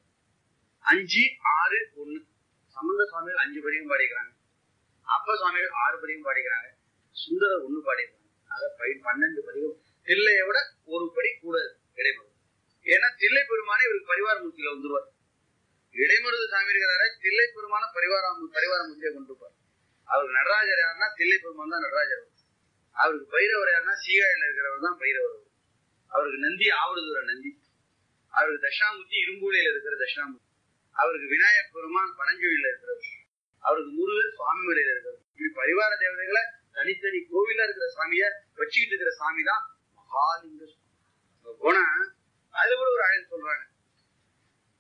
அஞ்சு ஆறு ஒண்ணு சம்பந்த சுவாமிகள் அஞ்சு படியும் பாடிக்கிறாங்க அப்ப சுவாமிகள் ஆறு படியும் பாடிக்கிறாங்க சுந்தரர் ஒண்ணு பாடிக்கிறாங்க ஆக பை- பன்னெண்டு பதிகம் தில்லையை விட ஒரு படி கூட இடைமருது ஏன்னா தில்லை பெருமானே இவருக்கு பரிவார மூர்த்தியில வந்துருவார் இடைமருது சாமி இருக்கிறார தில்லை பெருமான பரிவார பரிவார மூர்த்தியை கொண்டு இருப்பார் அவருக்கு நடராஜர் யாருன்னா தில்லை பெருமான் தான் நடராஜர் அவருக்கு பைரவர் யாருன்னா சீகாழில இருக்கிறவர் தான் பைரவர் அவருக்கு நந்தி ஆவடுதுற நந்தி அவருக்கு தட்சிணாமூர்த்தி இரும்பூலையில இருக்கிற தட்சிணாமூர்த்தி அவருக்கு விநாயகர் பெருமான் பரஞ்சொழியில இருக்கிறவர் அவருக்கு முருகர் சுவாமி மலையில இருக்கிறவர் இப்படி பரிவார தேவதைகளை தனித்தனி கோவிலா இருக்கிற சாமிய வச்சுக்கிட்டு இருக்கிற சாமி தான் மகாலிங்க சுவாமி அங்க போனா அதுல கூட ஒரு அழகு சொல்றாங்க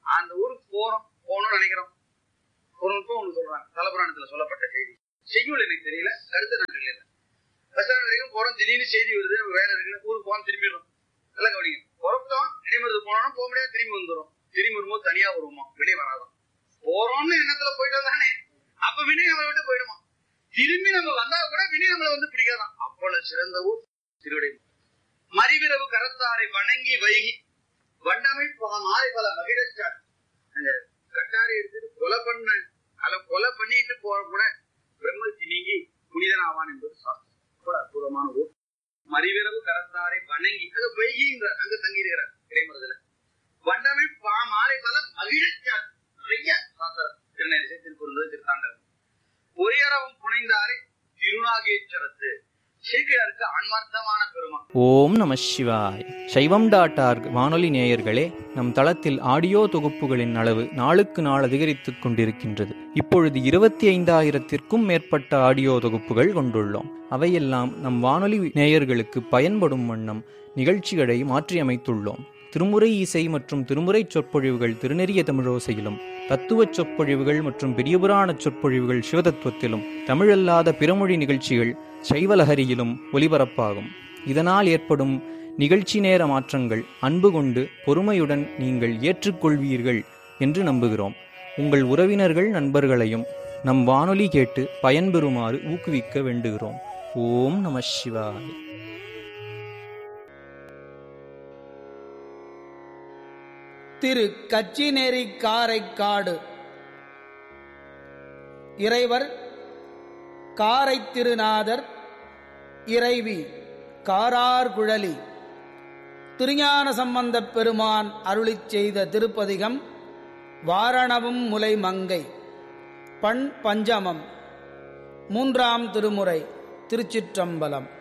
அந்த ஊருக்கு போறோம் போகணும்னு நினைக்கிறோம் ஒரு நுட்பம் ஒண்ணு சொல்றாங்க தலபுராணத்துல சொல்லப்பட்ட செய்தி செய்யுள் எனக்கு தெரியல கருத்து நான் தெரியல பஸ் ஸ்டாண்ட் வரைக்கும் போறோம் திடீர்னு செய்தி வருது நம்ம வேலை இருக்குன்னு ஊருக்கு போகணும் திரும்பிடுறோம் நல்லா கவனிங்க புறப்பட்டோம் இடைமருது போனோம்னா போக முடியாது திரும்பி வந்துடும் திரும்பி வரும்போது தனியா வருவோமா வினை வராதான் போறோம்னு எண்ணத்துல போயிட்டோம் தானே அப்ப வினை நம்மளை விட்டு போயிடுமா திரும்பி நம்ம வந்தா கூட வினை நம்மளை வந்து பிடிக்காதான் அவ்வளவு சிறந்த ஊர் திருவிடை மறிவிரவு கரத்தாரை வணங்கி வைகி வண்டமை பல மாலை பல மகிழச்சார் அந்த கட்டாரை எடுத்துட்டு கொலை பண்ண அத கொலை பண்ணிட்டு போற கூட பிரம்மத்தி நீங்கி புனிதனாவான் என்பது சாஸ்திரம் அவ்வளவு அற்புதமான ஊர் மறிவிரவு கரத்தாரை வணங்கி அது வைகின்ற அங்க தங்கியிருக்கிறார் இடைமருதுல வண்டமை பா மாலை பல மகிழச்சார் நிறைய சாஸ்திரம் திருநெரிசை திருக்குறள் திருத்தாண்டகம் பொறியரவம் புனைந்தாரை திருநாகேஸ்வரத்து சேக்கியாருக்கு ஆன்மார்த்தமான பெருமா ஓம் நம சிவாய் சைவம் டாட் ஆர்க் வானொலி நேயர்களே நம் தளத்தில் ஆடியோ தொகுப்புகளின் அளவு நாளுக்கு நாள் அதிகரித்துக் கொண்டிருக்கின்றது இப்பொழுது இருபத்தி ஐந்தாயிரத்திற்கும் மேற்பட்ட ஆடியோ தொகுப்புகள் கொண்டுள்ளோம் அவையெல்லாம் நம் வானொலி நேயர்களுக்கு பயன்படும் வண்ணம் நிகழ்ச்சிகளை மாற்றியமைத்துள்ளோம் திருமுறை இசை மற்றும் திருமுறை சொற்பொழிவுகள் திருநெறிய தமிழோசையிலும் தத்துவச் சொற்பொழிவுகள் மற்றும் பெரியபுராண சொற்பொழிவுகள் சிவதத்துவத்திலும் தமிழல்லாத பிறமொழி நிகழ்ச்சிகள் சைவலஹரியிலும் ஒலிபரப்பாகும் இதனால் ஏற்படும் நிகழ்ச்சி நேர மாற்றங்கள் அன்பு கொண்டு பொறுமையுடன் நீங்கள் ஏற்றுக்கொள்வீர்கள் என்று நம்புகிறோம் உங்கள் உறவினர்கள் நண்பர்களையும் நம் வானொலி கேட்டு பயன்பெறுமாறு ஊக்குவிக்க வேண்டுகிறோம் ஓம் நம சிவாய் திரு கச்சிநேரி காரைக்காடு இறைவர் காரை திருநாதர் இறைவி காரார்குழலி திருஞான சம்பந்தப் பெருமான் அருளிச் செய்த திருப்பதிகம் வாரணவும் முலை மங்கை பண் பஞ்சமம் மூன்றாம் திருமுறை திருச்சிற்றம்பலம்